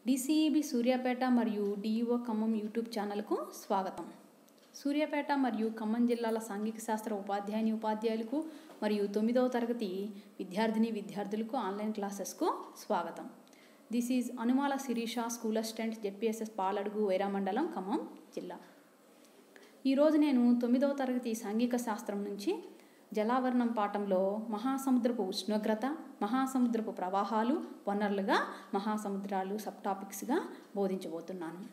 డిసిఈబి సూర్యాపేట మరియు DEO Khammam YouTube ఛానల్కు స్వాగతం సూర్యాపేట మరియు ఖమ్మం జిల్లాల సాంఘిక శాస్త్ర ఉపాధ్యాయుని ఉపాధ్యాయులకు మరియు తొమ్మిదవ తరగతి విద్యార్థిని విద్యార్థులకు ఆన్లైన్ క్లాసెస్కు స్వాగతం this is Anumala Sirisha school assistant Z P S S Paladugu Wyra మండలం ఖమ్మం జిల్లా ఈరోజు నేను తొమ్మిదవ తరగతి సాంఘిక శాస్త్రం నుంచి జలావరణం పాఠంలో మహాసముద్రపు ఉష్ణోగ్రత మహాసముద్రపు ప్రవాహాలు వనరులుగా మహాసముద్రాలు సబ్ టాపిక్స్గా బోధించబోతున్నాను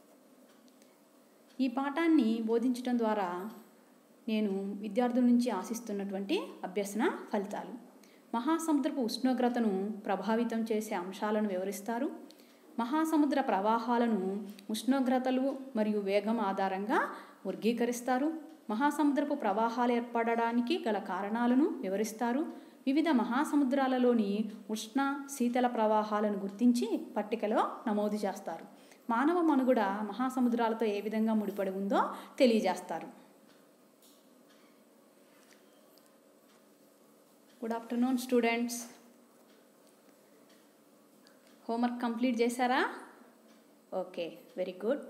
ఈ పాఠాన్ని బోధించడం ద్వారా నేను విద్యార్థుల నుంచి ఆశిస్తున్నటువంటి అభ్యసన ఫలితాలు మహాసముద్రపు ఉష్ణోగ్రతను ప్రభావితం చేసే అంశాలను వివరిస్తారు మహాసముద్ర ప్రవాహాలను ఉష్ణోగ్రతలు మరియు వేగం ఆధారంగా వర్గీకరిస్తారు మహాసముద్రపు ప్రవాహాలు ఏర్పడడానికి గల కారణాలను వివరిస్తారు వివిధ మహాసముద్రాలలోని ఉష్ణ శీతల ప్రవాహాలను గుర్తించి పట్టికలో నమోదు చేస్తారు మానవ మనుగడ మహాసముద్రాలతో ఏ విధంగా ముడిపడి ఉందో తెలియజేస్తారు good afternoon students homework complete చేశారా ఓకే వెరీ గుడ్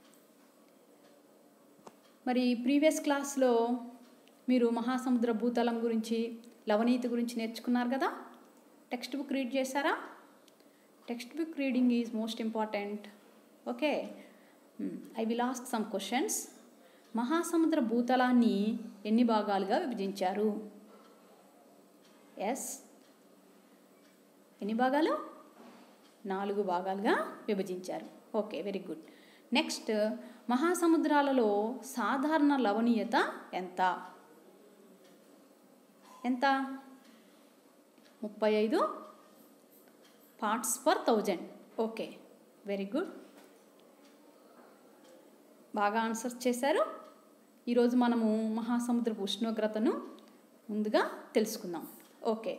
మరి ప్రీవియస్ క్లాస్లో మీరు మహాసముద్ర భూతలం గురించి లవనీతి గురించి నేర్చుకున్నారు కదా టెక్స్ట్ బుక్ రీడ్ చేశారా textbook reading is most important okay I will ask some questions మహాసముద్ర భూతలాన్ని ఎన్ని భాగాలుగా విభజించారు ఎస్ ఎన్ని భాగాలు నాలుగు భాగాలుగా విభజించారు ఓకే వెరీ గుడ్ నెక్స్ట్ మహాసముద్రాలలో సాధారణ లవణీయత ఎంత ఎంత ముప్పై ఐదు parts per thousand okay very good బాగా ఆన్సర్ చేశారు ఈరోజు మనము మహాసముద్రపు ఉష్ణోగ్రతను ముందుగా తెలుసుకుందాం ఓకే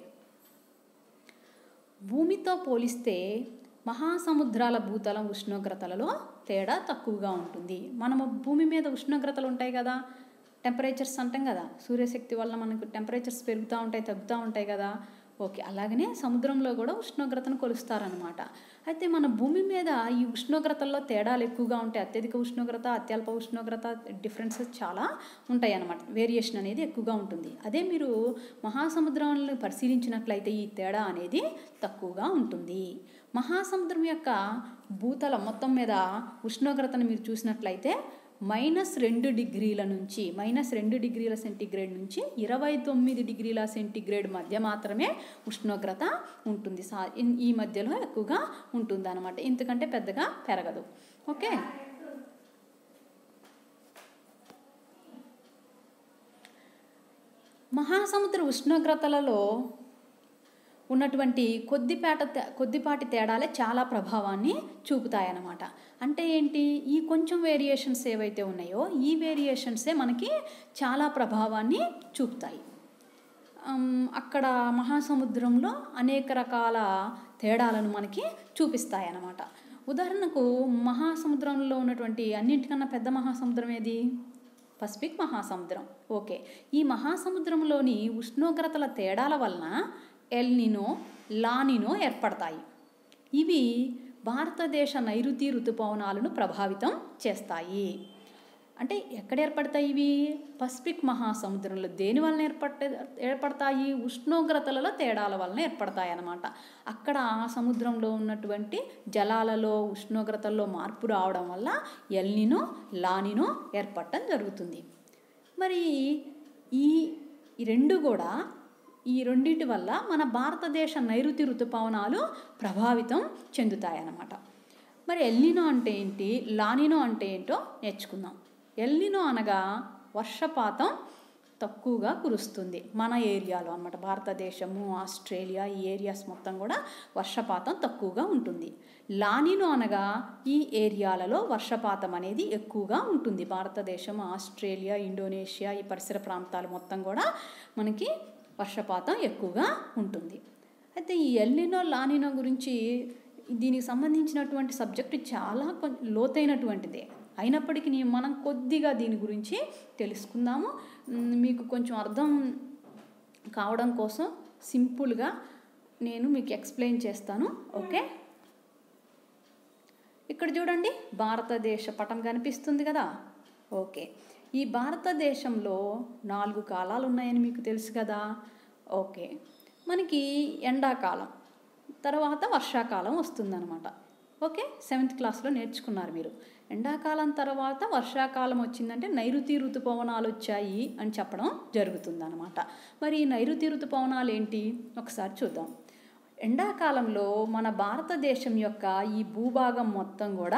భూమితో పోలిస్తే మహాసముద్రాల భూతలం ఉష్ణోగ్రతలలో తేడా తక్కువగా ఉంటుంది మనము భూమి మీద ఉష్ణోగ్రతలు ఉంటాయి కదా టెంపరేచర్స్ అంటాం కదా సూర్యశక్తి వల్ల మనకు టెంపరేచర్స్ పెరుగుతూ ఉంటాయి తగ్గుతూ ఉంటాయి కదా ఓకే అలాగనే సముద్రంలో కూడా ఉష్ణోగ్రతను కొలుస్తారనమాట అయితే మన భూమి మీద ఈ ఉష్ణోగ్రతల్లో తేడాలు ఎక్కువగా ఉంటాయి అత్యధిక ఉష్ణోగ్రత అత్యల్ప ఉష్ణోగ్రత డిఫరెన్సెస్ చాలా ఉంటాయి అన్నమాట వేరియేషన్ అనేది ఎక్కువగా ఉంటుంది అదే మీరు మహాసముద్రాలను పరిశీలించినట్లయితే ఈ తేడా అనేది తక్కువగా ఉంటుంది మహాసముద్రం యొక్క భూతల మొత్తం మీద ఉష్ణోగ్రతను మీరు చూసినట్లయితే మైనస్ రెండు డిగ్రీల నుంచి మైనస్ రెండు డిగ్రీల సెంటీగ్రేడ్ నుంచి ఇరవై తొమ్మిది డిగ్రీల సెంటీగ్రేడ్ మధ్య మాత్రమే ఉష్ణోగ్రత ఉంటుంది సా ఈ మధ్యలో ఎక్కువగా ఉంటుంది అనమాట ఇంతకంటే పెద్దగా పెరగదు ఓకే మహాసముద్ర ఉష్ణోగ్రతలలో ఉన్నటువంటి కొద్దిపాట కొద్దిపాటి తేడాలే చాలా ప్రభావాన్ని చూపుతాయన్నమాట అంటే ఏంటి ఈ కొంచెం వేరియేషన్స్ ఏవైతే ఉన్నాయో ఈ వేరియేషన్సే మనకి చాలా ప్రభావాన్ని చూపుతాయి అక్కడ మహాసముద్రంలో అనేక రకాల తేడాలను మనకి చూపిస్తాయి అన్నమాట ఉదాహరణకు మహాసముద్రంలో ఉన్నటువంటి అన్నింటికన్నా పెద్ద మహాసముద్రం ఏది పసిఫిక్ మహాసముద్రం ఓకే ఈ మహాసముద్రంలోని ఉష్ణోగ్రతల తేడాల వలన ఎల్నినో లానినో ఏర్పడతాయి ఇవి భారతదేశ నైరుతి ఋతుపవనాలను ప్రభావితం చేస్తాయి అంటే ఎక్కడ ఏర్పడతాయి ఇవి పసిఫిక్ మహాసముద్రంలో దేని వలన ఏర్పడ ఏర్పడతాయి ఉష్ణోగ్రతలలో తేడాల వలన ఏర్పడతాయి అన్నమాట అక్కడ ఆ సముద్రంలో ఉన్నటువంటి జలాలలో ఉష్ణోగ్రతల్లో మార్పు రావడం వల్ల ఎల్నినో లానినో ఏర్పడటం జరుగుతుంది మరి ఈ రెండు కూడా ఈ రెండింటి వల్ల మన భారతదేశ నైరుతి ఋతుపవనాలు ప్రభావితం చెందుతాయన్నమాట మరి ఎల్నినో అంటే ఏంటి లానినో అంటే ఏంటో నేర్చుకుందాం ఎల్నినో అనగా వర్షపాతం తక్కువగా కురుస్తుంది మన ఏరియాలో అనమాట భారతదేశము ఆస్ట్రేలియా ఈ ఏరియాస్ మొత్తం కూడా వర్షపాతం తక్కువగా ఉంటుంది లానినో అనగా ఈ ఏరియాలలో వర్షపాతం అనేది ఎక్కువగా ఉంటుంది భారతదేశం ఆస్ట్రేలియా ఇండోనేషియా ఈ పరిసర ప్రాంతాలు మొత్తం కూడా మనకి వర్షపాతం ఎక్కువగా ఉంటుంది అయితే ఈ ఎల్నినో లానినో గురించి దీనికి సంబంధించినటువంటి సబ్జెక్టు చాలా లోతైనటువంటిదే అయినప్పటికీ మనం కొద్దిగా దీని గురించి తెలుసుకుందాము మీకు కొంచెం అర్థం కావడం కోసం సింపుల్గా నేను మీకు ఎక్స్ప్లెయిన్ చేస్తాను ఓకే ఇక్కడ చూడండి భారతదేశ పటం కనిపిస్తుంది కదా ఓకే ఈ భారతదేశంలో నాలుగు కాలాలు ఉన్నాయని మీకు తెలుసు కదా ఓకే మనకి ఎండాకాలం తర్వాత వర్షాకాలం వస్తుందన్నమాట ఓకే సెవెంత్ క్లాస్లో నేర్చుకున్నారు మీరు ఎండాకాలం తర్వాత వర్షాకాలం వచ్చిందంటే నైరుతి ఋతుపవనాలు వచ్చాయి అని చెప్పడం జరుగుతుందన్నమాట మరి ఈ నైరుతి ఋతుపవనాలు ఏంటి ఒకసారి చూద్దాం ఎండాకాలంలో మన భారతదేశం యొక్క ఈ భూభాగం మొత్తం కూడా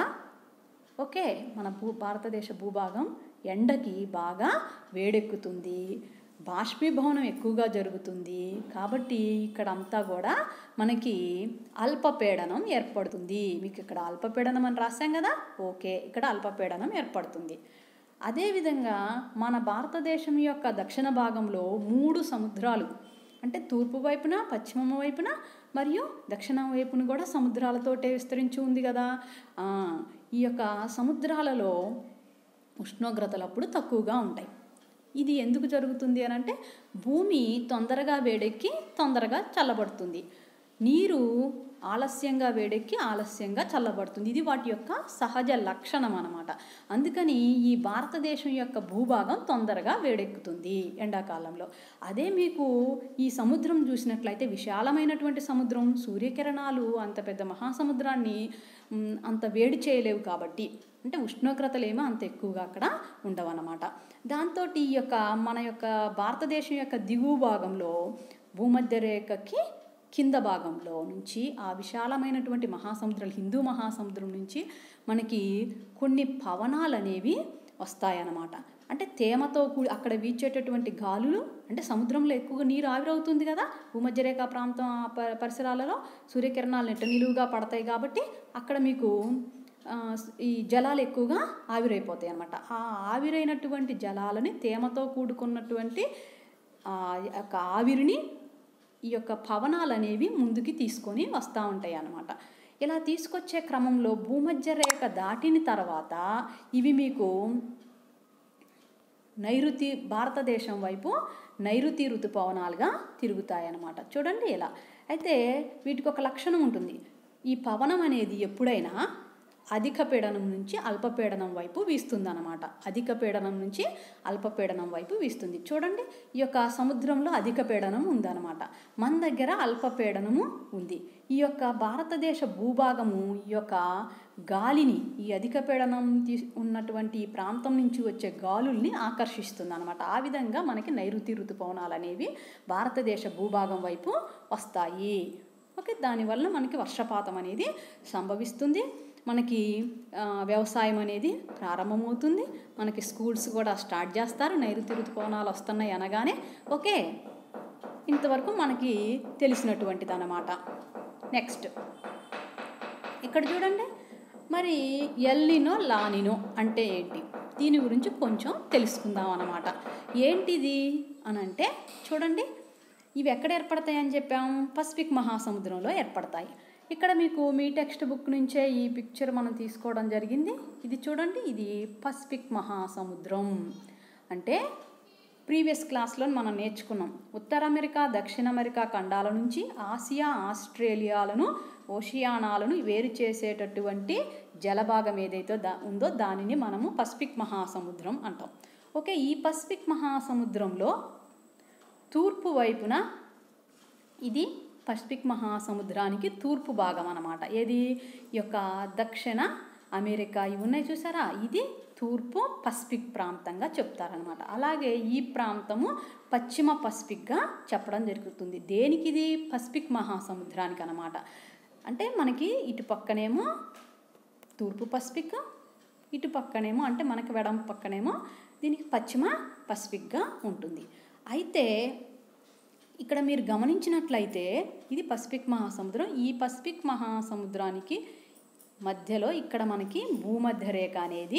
ఓకే మన భూ భారతదేశ భూభాగం ఎండకి బాగా వేడెక్కుతుంది బాష్పీభవనం ఎక్కువగా జరుగుతుంది కాబట్టి ఇక్కడ అంతా కూడా మనకి అల్పపీడనం ఏర్పడుతుంది మీకు ఇక్కడ అల్పపీడనం అని రాశాం కదా ఓకే ఇక్కడ అల్పపీడనం ఏర్పడుతుంది అదేవిధంగా మన భారతదేశం యొక్క దక్షిణ భాగంలో మూడు సముద్రాలు అంటే తూర్పు వైపున పశ్చిమ వైపున మరియు దక్షిణ వైపున కూడా సముద్రాలతోటే విస్తరించి ఉంది కదా ఆ, ఈ యొక్క సముద్రాలలో ఉష్ణోగ్రతలు అప్పుడు తక్కువగా ఉంటాయి ఇది ఎందుకు జరుగుతుంది అని అంటే భూమి తొందరగా వేడెక్కి తొందరగా చల్లబడుతుంది నీరు ఆలస్యంగా వేడెక్కి ఆలస్యంగా చల్లబడుతుంది ఇది వాటి యొక్క సహజ లక్షణం అన్నమాట అందుకని ఈ భారతదేశం యొక్క భూభాగం తొందరగా వేడెక్కుతుంది ఎండాకాలంలో అదే మీకు ఈ సముద్రం చూసినట్లయితే విశాలమైనటువంటి సముద్రం సూర్యకిరణాలు అంత పెద్ద మహాసముద్రాన్ని మ్, అంత వేడి చేయలేవు కాబట్టి అంటే ఉష్ణోగ్రతలు ఏమో అంత ఎక్కువగా అక్కడ ఉండవన్నమాట దాంతో ఈ యొక్క మన యొక్క భారతదేశం యొక్క దిగువ భాగంలో భూమధ్య రేఖకి కింద భాగంలో నుంచి ఆ విశాలమైనటువంటి మహాసముద్రాలు హిందూ మహాసముద్రం నుంచి మనకి కొన్ని పవనాలు అనేవి వస్తాయన్నమాట అంటే తేమతో కూడి అక్కడ వీచేటటువంటి గాలులు అంటే సముద్రంలో ఎక్కువగా నీరు ఆవిరవుతుంది కదా భూమధ్యరేఖ ప్రాంతం ఆ ప- పరిసరాలలో సూర్యకిరణాలు నెట్ట నిలువుగా పడతాయి కాబట్టి అక్కడ మీకు ఆ, ఈ జలాలు ఎక్కువగా ఆవిరైపోతాయి అన్నమాట ఆ ఆవిరైనటువంటి జలాలని తేమతో కూడుకున్నటువంటి ఆ యొక్క ఆవిరిని ఈ యొక్క పవనాలు అనేవి ముందుకి తీసుకొని వస్తూ ఉంటాయి అన్నమాట ఇలా తీసుకొచ్చే క్రమంలో భూమధ్య రేఖ దాటిన తర్వాత ఇవి మీకు నైరుతి భారతదేశం వైపు నైరుతి ఋతుపవనాలుగా తిరుగుతాయన్నమాట చూడండి ఇలా అయితే వీటికి ఒక లక్షణం ఉంటుంది ఈ పవనం అనేది ఎప్పుడైనా అధిక పీడనం నుంచి అల్పపీడనం వైపు వీస్తుందన్నమాట అధిక పీడనం నుంచి అల్పపీడనం వైపు వీస్తుంది చూడండి ఈ యొక్క సముద్రంలో అధిక పీడనం ఉందన్నమాట మన దగ్గర అల్పపీడనము ఉంది ఈ యొక్క భారతదేశ భూభాగము ఈ యొక్క గాలిని ఈ అధిక పీడనం తీ ఉన్నటువంటి ఈ ప్రాంతం నుంచి వచ్చే గాలుల్ని ఆకర్షిస్తుంది అనమాట ఆ విధంగా మనకి నైరుతి ఋతుపవనాలు అనేవి భారతదేశ భూభాగం వైపు వస్తాయి ఓకే దానివల్ల మనకి వర్షపాతం అనేది సంభవిస్తుంది మనకి ఆ, వ్యవసాయం అనేది ప్రారంభమవుతుంది మనకి స్కూల్స్ కూడా స్టార్ట్ చేస్తారు నైరుతి ఋతుపవనాలు వస్తున్నాయి అనగానే ఓకే ఇంతవరకు మనకి తెలిసినటువంటిది అన్నమాట నెక్స్ట్ ఇక్కడ చూడండి మరి ఎల్నినో లానినో అంటే ఏంటి దీని గురించి కొంచెం తెలుసుకుందాం అన్నమాట ఏంటిది అని అంటే చూడండి ఇవి ఎక్కడ ఏర్పడతాయి అని చెప్పాం పసిఫిక్ మహాసముద్రంలో ఏర్పడతాయి ఇక్కడ మీకు మీ టెక్స్ట్ బుక్ నుంచే ఈ పిక్చర్ మనం తీసుకోవడం జరిగింది ఇది చూడండి ఇది పసిఫిక్ మహాసముద్రం అంటే ప్రీవియస్ క్లాస్లో మనం నేర్చుకున్నాం ఉత్తర అమెరికా దక్షిణ అమెరికా ఖండాల నుంచి ఆసియా ఆస్ట్రేలియాలను ఓషియానాలను వేరు చేసేటటువంటి జలభాగం ఏదైతే దా ఉందో దానిని మనము పసిఫిక్ మహాసముద్రం అంటాం ఓకే ఈ పసిఫిక్ మహాసముద్రంలో తూర్పు వైపున ఇది పసిఫిక్ మహాసముద్రానికి తూర్పు భాగం అన్నమాట ఏది ఈ యొక్క దక్షిణ అమెరికా ఇవి ఉన్నాయి చూసారా ఇది తూర్పు పసిఫిక్ ప్రాంతంగా చెప్తారనమాట అలాగే ఈ ప్రాంతము పశ్చిమ పసిఫిక్గా చెప్పడం జరుగుతుంది దేనికి ఇది పసిఫిక్ మహాసముద్రానికి అనమాట అంటే మనకి ఇటు పక్కనేమో తూర్పు పసిఫిక్ ఇటు పక్కనేమో అంటే మనకి వెడం పక్కనేమో దీనికి పశ్చిమ పసిఫిక్గా ఉంటుంది అయితే ఇక్కడ మీరు గమనించినట్లయితే ఇది పసిఫిక్ మహాసముద్రం ఈ పసిఫిక్ మహాసముద్రానికి మధ్యలో ఇక్కడ మనకి భూమధ్య రేఖ అనేది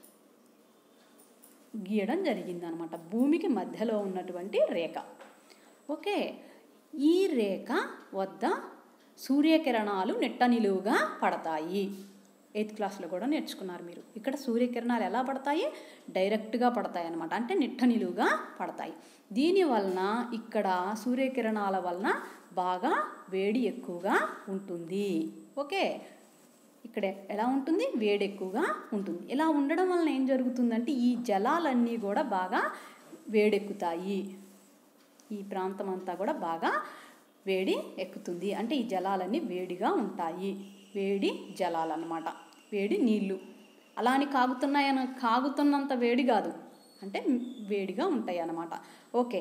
గీయడం జరిగిందనమాట భూమికి మధ్యలో ఉన్నటువంటి రేఖ ఓకే ఈ రేఖ వద్ద సూర్యకిరణాలు నెట్ట నిలువుగా పడతాయి ఎయిత్ క్లాస్లో కూడా నేర్చుకున్నారు మీరు ఇక్కడ సూర్యకిరణాలు ఎలా పడతాయి డైరెక్ట్గా పడతాయి అన్నమాట అంటే నిట్ట నిలువుగా పడతాయి దీని వలన ఇక్కడ సూర్యకిరణాల వలన బాగా వేడి ఎక్కువగా ఉంటుంది ఓకే ఇక్కడ ఎలా ఉంటుంది వేడి ఎక్కువగా ఉంటుంది ఇలా ఉండడం వలన ఏం జరుగుతుందంటే ఈ జలాలన్నీ కూడా బాగా వేడెక్కుతాయి ఈ ప్రాంతం అంతా కూడా బాగా వేడి ఎక్కుతుంది అంటే ఈ జలాలన్నీ వేడిగా ఉంటాయి వేడి జలాలు అన్నమాట వేడి నీళ్ళు అలా అని కాగుతున్నాయన కాగుతున్నంత వేడి కాదు అంటే వేడిగా ఉంటాయి అన్నమాట ఓకే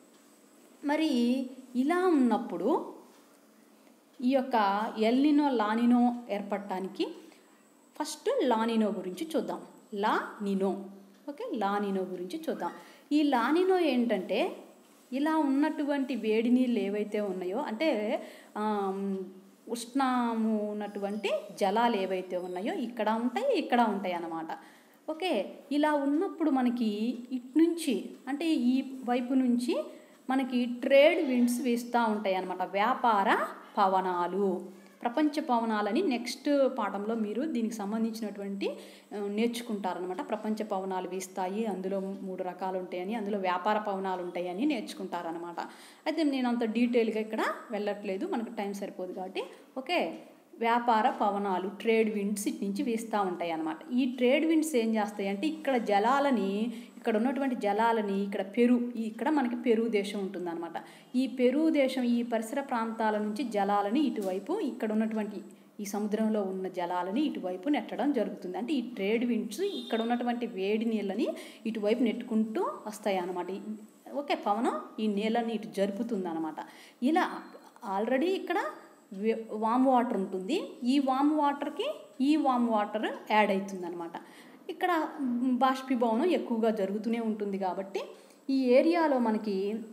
మరి ఇలా ఉన్నప్పుడు ఈ యొక్క ఎల్నినో లానినో ఏర్పడటానికి ఫస్ట్ లానినో గురించి చూద్దాం లా నినో ఓకే లానినో గురించి చూద్దాం ఈ లానినో ఏంటంటే ఇలా ఉన్నటువంటి వేడి నీళ్ళు ఏవైతే ఉన్నాయో అంటే ఆమ్, ఉష్ణము ఉన్నటువంటి జలాలు ఏవైతే ఉన్నాయో ఇక్కడ ఉంటాయి ఇక్కడ ఉంటాయి అన్నమాట ఓకే ఇలా ఉన్నప్పుడు మనకి ఇటు నుంచి అంటే ఈ వైపు నుంచి మనకి ట్రేడ్ విండ్స్ వీస్తూ ఉంటాయి అన్నమాట వ్యాపార పవనాలు ప్రపంచ పవనాలని నెక్స్ట్ పాఠంలో మీరు దీనికి సంబంధించినటువంటి ఆ, నేర్చుకుంటారనమాట ప్రపంచ పవనాలు వీస్తాయి అందులో మూడు రకాలు ఉంటాయని అందులో వ్యాపార పవనాలు ఉంటాయని నేర్చుకుంటారనమాట అయితే నేను అంత డీటెయిల్గా ఇక్కడ వెళ్ళట్లేదు మనకు టైం సరిపోదు కాబట్టి ఓకే వ్యాపార పవనాలు ట్రేడ్ విండ్స్ ఇటు నుంచి వీస్తూ ఉంటాయి అన్నమాట ఈ ట్రేడ్ విండ్స్ ఏం చేస్తాయి అంటే ఇక్కడ జలాలని ఇక్కడ ఉన్నటువంటి జలాలని ఇక్కడ పెరు ఈ- ఇక్కడ మనకి పెరు దేశం ఉంటుందన్నమాట ఈ పెరు దేశం ఈ పరిసర ప్రాంతాల నుంచి జలాలని ఇటువైపు ఇక్కడ ఉన్నటువంటి ఈ సముద్రంలో ఉన్న జలాలని ఇటువైపు నెట్టడం జరుగుతుంది అంటే ఈ ట్రేడ్ విండ్స్ ఇక్కడ ఉన్నటువంటి వేడి నీళ్ళని ఇటువైపు నెట్టుకుంటూ వస్తాయి అన్నమాట ఈ- ఓకే పవనం ఈ నీళ్ళని ఇటు జరుపుతుంది అనమాట ఇలా ఆల్రెడీ ఇక్కడ వే- వామ్ వాటర్ ఉంటుంది ఈ వామ్ వాటర్కి ఈ వామ్ వాటర్ యాడ్ అవుతుంది అనమాట ఇక్కడ మ్, బాష్పీభవనం ఎక్కువగా జరుగుతూనే ఉంటుంది కాబట్టి ఈ ఏరియాలో మనకి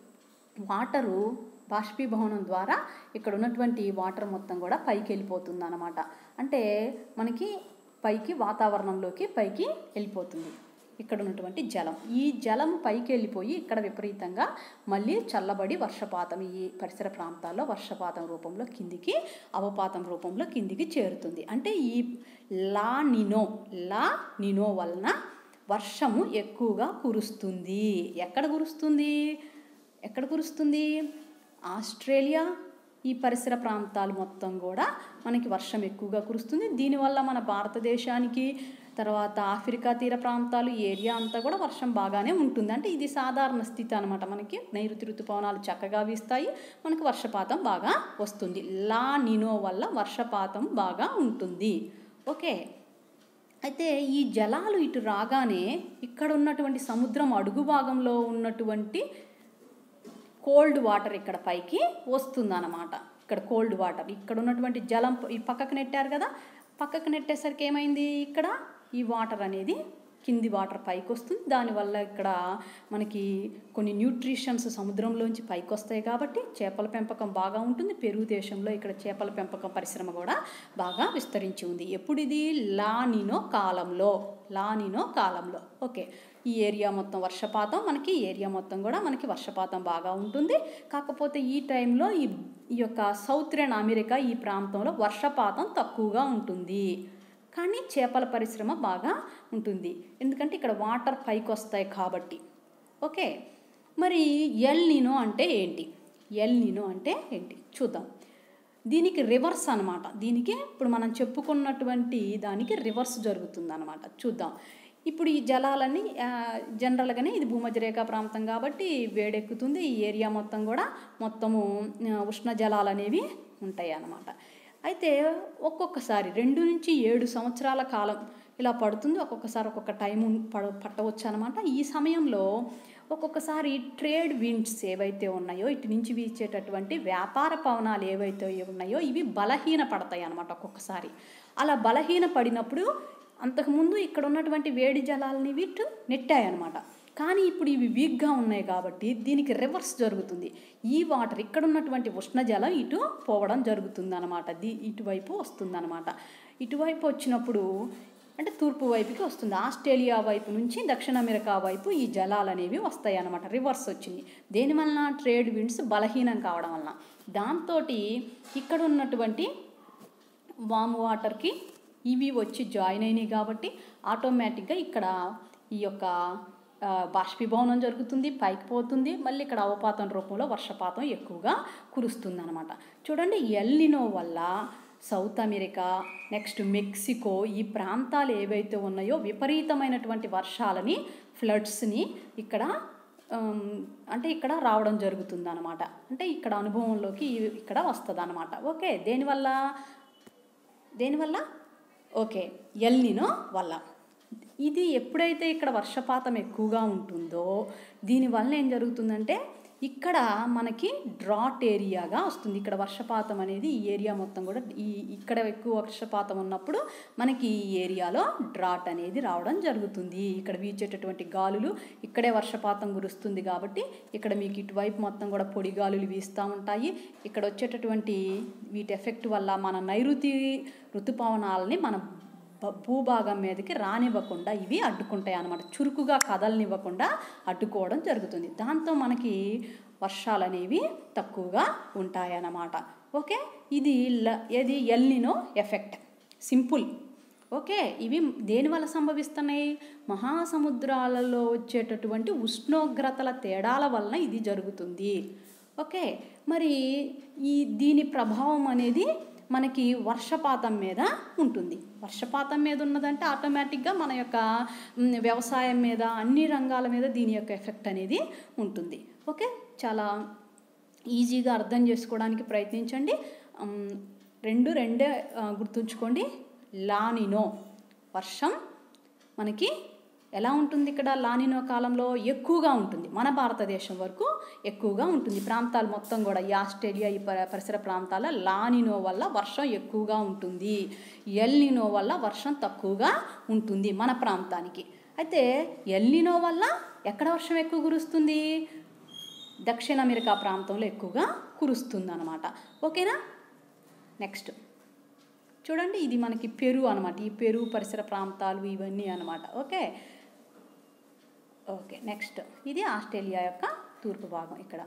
వాటరు బాష్పీభవనం ద్వారా ఇక్కడ ఉన్నటువంటి వాటర్ మొత్తం కూడా పైకి వెళ్ళిపోతుంది అనమాట అంటే మనకి పైకి వాతావరణంలోకి పైకి వెళ్ళిపోతుంది ఇక్కడ ఉన్నటువంటి జలం ఈ జలం పైకి వెళ్ళిపోయి ఇక్కడ విపరీతంగా మళ్ళీ చల్లబడి వర్షపాతం ఈ పరిసర ప్రాంతాల్లో వర్షపాతం రూపంలో కిందికి అవపాతం రూపంలో కిందికి చేరుతుంది అంటే ఈ లా నినో లా నినో వలన వర్షము ఎక్కువగా కురుస్తుంది ఎక్కడ కురుస్తుంది ఎక్కడ కురుస్తుంది ఆస్ట్రేలియా ఈ పరిసర ప్రాంతాలు మొత్తం కూడా మనకి వర్షం ఎక్కువగా కురుస్తుంది దీనివల్ల మన భారతదేశానికి తర్వాత ఆఫ్రికా తీర ప్రాంతాలు ఈ ఏరియా అంతా కూడా వర్షం బాగానే ఉంటుంది అంటే ఇది సాధారణ స్థితి అనమాట మనకి నైరుతి ఋతుపవనాలు చక్కగా వీస్తాయి మనకి వర్షపాతం బాగా వస్తుంది లా నినో వల్ల వర్షపాతం బాగా ఉంటుంది ఓకే అయితే ఈ జలాలు ఇటు రాగానే ఇక్కడ ఉన్నటువంటి సముద్రం అడుగు భాగంలో ఉన్నటువంటి కోల్డ్ వాటర్ ఇక్కడ పైకి వస్తుందన్నమాట ఇక్కడ కోల్డ్ వాటర్ ఇక్కడ ఉన్నటువంటి జలం ఈ పక్కకు నెట్టారు కదా పక్కకు నెట్టేసరికి ఏమైంది ఇక్కడ ఈ వాటర్ అనేది కింది వాటర్ పైకి వస్తుంది దానివల్ల ఇక్కడ మనకి కొన్ని న్యూట్రిషన్స్ సముద్రంలోంచి పైకి వస్తాయి కాబట్టి చేపల పెంపకం బాగా ఉంటుంది పెరుగు దేశంలో ఇక్కడ చేపల పెంపకం పరిశ్రమ కూడా బాగా విస్తరించి ఉంది ఎప్పుడు ఇది లానినో కాలంలో లానినో కాలంలో ఓకే ఈ ఏరియా మొత్తం వర్షపాతం మనకి ఈ ఏరియా మొత్తం కూడా మనకి వర్షపాతం బాగా ఉంటుంది కాకపోతే ఈ టైంలో ఈ ఈ యొక్క సౌత్రన్ అమెరికా ఈ ప్రాంతంలో వర్షపాతం తక్కువగా ఉంటుంది కానీ చేపల పరిశ్రమ బాగా ఉంటుంది ఎందుకంటే ఇక్కడ వాటర్ పైకి వస్తాయి కాబట్టి ఓకే మరి ఎల్ నినో అంటే ఏంటి ఎల్ నినో అంటే ఏంటి చూద్దాం దీనికి రివర్స్ అనమాట దీనికి ఇప్పుడు మనం చెప్పుకున్నటువంటి దానికి రివర్స్ జరుగుతుంది అనమాట చూద్దాం ఇప్పుడు ఈ జలాలన్నీ ఆ, జనరల్గానే ఇది భూమధ్యరేఖ ప్రాంతం కాబట్టి వేడెక్కుతుంది ఈ ఏరియా మొత్తం కూడా మొత్తము ఆ, ఉష్ణ జలాలు అనేవి ఉంటాయి అన్నమాట అయితే ఒక్కొక్కసారి రెండు నుంచి ఏడు సంవత్సరాల కాలం ఇలా పడుతుంది ఒక్కొక్కసారి ఒక్కొక్క టైం పడ పట్టవచ్చు అనమాట ఈ సమయంలో ఒక్కొక్కసారి ట్రేడ్ విండ్స్ ఏవైతే ఉన్నాయో ఇటు నుంచి వీచేటటువంటి వ్యాపార పవనాలు ఏవైతే ఉన్నాయో ఇవి బలహీన పడతాయి అనమాట ఒక్కొక్కసారి అలా బలహీన పడినప్పుడు అంతకుముందు ఇక్కడ ఉన్నటువంటి వేడి జలాలని వీటి నెట్టాయన్నమాట కానీ ఇప్పుడు ఇవి వీక్గా ఉన్నాయి కాబట్టి దీనికి రివర్స్ జరుగుతుంది ఈ వాటర్ ఇక్కడ ఉన్నటువంటి ఉష్ణజలం ఇటు పోవడం జరుగుతుంది అనమాట దీ ఇటువైపు వస్తుంది అనమాట ఇటువైపు వచ్చినప్పుడు అంటే తూర్పు వైపుకి వస్తుంది ఆస్ట్రేలియా వైపు నుంచి దక్షిణ అమెరికా వైపు ఈ జలాలు అనేవి వస్తాయి అన్నమాట రివర్స్ వచ్చింది దేని వలన ట్రేడ్ విండ్స్ బలహీనం కావడం వలన దాంతో ఇక్కడ ఉన్నటువంటి వామ్ వాటర్కి ఇవి వచ్చి జాయిన్ అయినాయి కాబట్టి ఆటోమేటిక్గా ఇక్కడ ఈ యొక్క ఆ, బాష్పీభవనం జరుగుతుంది పైకి పోతుంది మళ్ళీ ఇక్కడ అవపాతం రూపంలో వర్షపాతం ఎక్కువగా కురుస్తుంది అనమాట చూడండి ఎల్లినో వల్ల సౌత్ అమెరికా నెక్స్ట్ మెక్సికో ఈ ప్రాంతాలు ఏవైతే ఉన్నాయో విపరీతమైనటువంటి వర్షాలని ఫ్లడ్స్ని ఇక్కడ ఆమ్, అంటే ఇక్కడ రావడం జరుగుతుంది అనమాట అంటే ఇక్కడ అనుభవంలోకి ఇ- ఇక్కడ వస్తుంది అనమాట ఓకే దేనివల్ల దేనివల్ల ఓకే ఎల్నినో వల్ల ఇది ఎప్పుడైతే ఇక్కడ వర్షపాతం ఎక్కువగా ఉంటుందో దీనివల్ల ఏం జరుగుతుందంటే ఇక్కడ మనకి డ్రాట్ ఏరియాగా వస్తుంది ఇక్కడ వర్షపాతం అనేది ఈ ఏరియా మొత్తం కూడా ఈ ఇక్కడ ఎక్కువ వర్షపాతం ఉన్నప్పుడు మనకి ఈ ఏరియాలో డ్రాట్ అనేది రావడం జరుగుతుంది ఇక్కడ వీచేటటువంటి గాలులు ఇక్కడే వర్షపాతం కురుస్తుంది కాబట్టి ఇక్కడ మీకు ఇటువైపు మొత్తం కూడా పొడి గాలులు వీస్తూ ఉంటాయి ఇక్కడ వచ్చేటటువంటి వీటి ఎఫెక్ట్ వల్ల మన నైరుతి ఋతుపవనాలని మన భ- భూభాగం మీదకి రానివ్వకుండా ఇవి అడ్డుకుంటాయి అన్నమాట చురుకుగా కదలనివ్వకుండా అడ్డుకోవడం జరుగుతుంది దాంతో మనకి వర్షాలు అనేవి తక్కువగా ఉంటాయన్నమాట ఓకే ఇది ల ఏది ఎల్నినో ఎఫెక్ట్ సింపుల్ ఓకే ఇవి దేనివల్ల సంభవిస్తున్నాయి మహాసముద్రాలలో వచ్చేటటువంటి ఉష్ణోగ్రతల తేడాల వలన ఇది జరుగుతుంది ఓకే మరి ఈ దీని ప్రభావం అనేది మనకి వర్షపాతం మీద ఉంటుంది వర్షపాతం మీద ఉన్నదంటే ఆటోమేటిక్గా మన యొక్క మ్, వ్యవసాయం మీద అన్ని రంగాల మీద దీని యొక్క ఎఫెక్ట్ అనేది ఉంటుంది ఓకే చాలా ఈజీగా అర్థం చేసుకోవడానికి ప్రయత్నించండి మ్, రెండు రెండే ఆ, గుర్తుంచుకోండి లానినో వర్షం మనకి ఎలా ఉంటుంది ఇక్కడ లానినో కాలంలో ఎక్కువగా ఉంటుంది మన భారతదేశం వరకు ఎక్కువగా ఉంటుంది ప్రాంతాలు మొత్తం కూడా ఈ ఆస్ట్రేలియా ఈ ప- పరిసర ప్రాంతాల లానినో వల్ల వర్షం ఎక్కువగా ఉంటుంది ఎల్నినో వల్ల వర్షం తక్కువగా ఉంటుంది మన ప్రాంతానికి అయితే ఎల్నినో వల్ల ఎక్కడ వర్షం ఎక్కువ కురుస్తుంది దక్షిణ అమెరికా ప్రాంతంలో ఎక్కువగా కురుస్తుంది అనమాట ఓకేనా నెక్స్ట్ చూడండి ఇది మనకి పెరు అనమాట ఈ పెరు పరిసర ప్రాంతాలు ఇవన్నీ అనమాట ఓకే ఓకే నెక్స్ట్ ఇది ఆస్ట్రేలియా యొక్క తూర్పు భాగం ఇక్కడ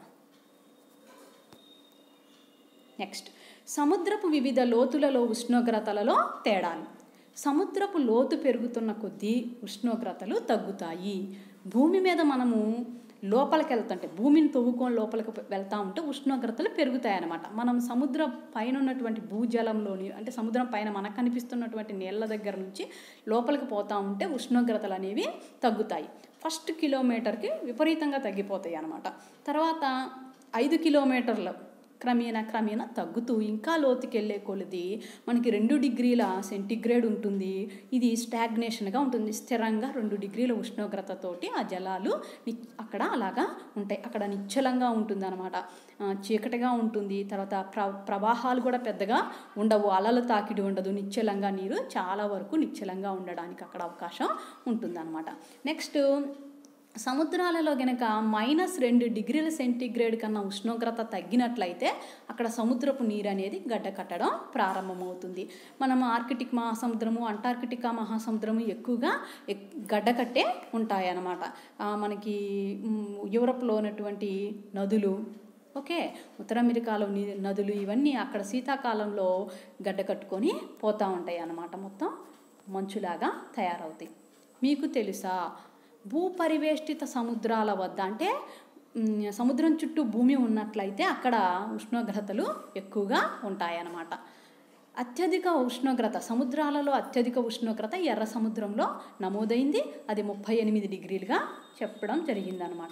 నెక్స్ట్ సముద్రపు వివిధ లోతులలో ఉష్ణోగ్రతలలో తేడాలు సముద్రపు లోతు పెరుగుతున్న కొద్దీ ఉష్ణోగ్రతలు తగ్గుతాయి భూమి మీద మనము లోపలికి వెళ్తుంటే భూమిని తవ్వుకొని లోపలికి వెళ్తా ఉంటే ఉష్ణోగ్రతలు పెరుగుతాయి అన్నమాట మనం సముద్రం పైన ఉన్నటువంటి భూజలంలోని అంటే సముద్రం పైన మనకు కనిపిస్తున్నటువంటి నీళ్ళ దగ్గర నుంచి లోపలికి పోతా ఉంటే ఉష్ణోగ్రతలు అనేవి తగ్గుతాయి ఫస్ట్ కిలోమీటర్కి విపరీతంగా తగ్గిపోతాయి అన్నమాట తర్వాత ఐదు కిలోమీటర్ల క్రమేణా క్రమేణా తగ్గుతూ ఇంకా లోతుకి వెళ్ళే కొలది మనకి రెండు డిగ్రీల సెంటిగ్రేడ్ ఉంటుంది ఇది స్టాగ్నేషన్గా ఉంటుంది స్థిరంగా రెండు డిగ్రీల ఉష్ణోగ్రతతోటి ఆ జలాలు ని- అక్కడ అలాగా ఉంటాయి అక్కడ నిశ్చలంగా ఉంటుంది అనమాట చీకటిగా ఉంటుంది తర్వాత ప్ర ప్రవాహాలు కూడా పెద్దగా ఉండవు అలలు తాకిడి ఉండదు నిశ్చలంగా నీరు చాలా వరకు నిశ్చలంగా ఉండడానికి అక్కడ అవకాశం ఉంటుందన్నమాట నెక్స్ట్ సముద్రాలలో గనక మైనస్ రెండు డిగ్రీల సెంటీగ్రేడ్ కన్నా ఉష్ణోగ్రత తగ్గినట్లయితే అక్కడ సముద్రపు నీరు అనేది గడ్డ కట్టడం ప్రారంభమవుతుంది మనం ఆర్కిటిక్ మహాసముద్రము అంటార్కిటికా మహాసముద్రము ఎక్కువగా ఎక్- గడ్డ కట్టే ఉంటాయన్నమాట ఆ, మనకి మ్, యూరప్లో ఉన్నటువంటి నదులు ఓకే ఉత్తర అమెరికాలో ని- నదులు ఇవన్నీ అక్కడ శీతాకాలంలో గడ్డ కట్టుకొని పోతూ ఉంటాయి అన్నమాట మొత్తం మంచులాగా తయారవుతాయి మీకు తెలుసా భూపరివేష్టిత సముద్రాల వద్ద అంటే మ్, సముద్రం చుట్టూ భూమి ఉన్నట్లయితే అక్కడ ఉష్ణోగ్రతలు ఎక్కువగా ఉంటాయన్నమాట అత్యధిక ఉష్ణోగ్రత సముద్రాలలో అత్యధిక ఉష్ణోగ్రత ఎర్ర సముద్రంలో నమోదైంది అది ముప్పై ఎనిమిది డిగ్రీలుగా చెప్పడం జరిగిందనమాట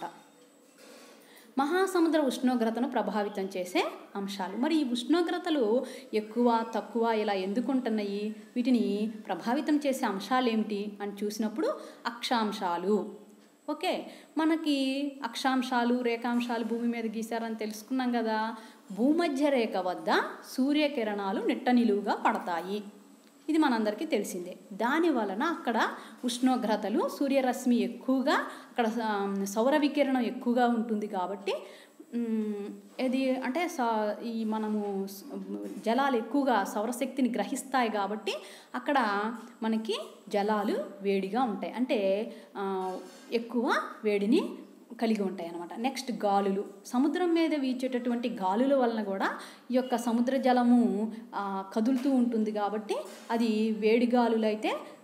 మహాసముద్ర ఉష్ణోగ్రతను ప్రభావితం చేసే అంశాలు మరి ఈ ఉష్ణోగ్రతలు ఎక్కువ తక్కువ ఇలా ఎందుకు ఉంటున్నాయి వీటిని ప్రభావితం చేసే అంశాలు ఏమిటి అని చూసినప్పుడు అక్షాంశాలు ఓకే మనకి అక్షాంశాలు రేఖాంశాలు భూమి మీద గీశారని తెలుసుకున్నాం కదా భూమధ్య రేఖ వద్ద సూర్యకిరణాలు నిట్ట నిలువుగా పడతాయి ఇది మనందరికీ తెలిసిందే దాని వలన అక్కడ ఉష్ణోగ్రతలు సూర్యరశ్మి ఎక్కువగా అక్కడ ఆ, సౌర వికిరణం ఎక్కువగా ఉంటుంది కాబట్టి మ్, ఇది అంటే స- ఈ మనము స్- జలాలు ఎక్కువగా సౌరశక్తిని గ్రహిస్తాయి కాబట్టి అక్కడ మనకి జలాలు వేడిగా ఉంటాయి అంటే ఆ, ఎక్కువ వేడిని కలిగి ఉంటాయి అన్నమాట నెక్స్ట్ గాలులు సముద్రం మీద వీచేటటువంటి గాలుల వలన కూడా ఈ యొక్క సముద్ర జలము ఆ, కదులుతూ ఉంటుంది కాబట్టి అది వేడి గాలులు అయితే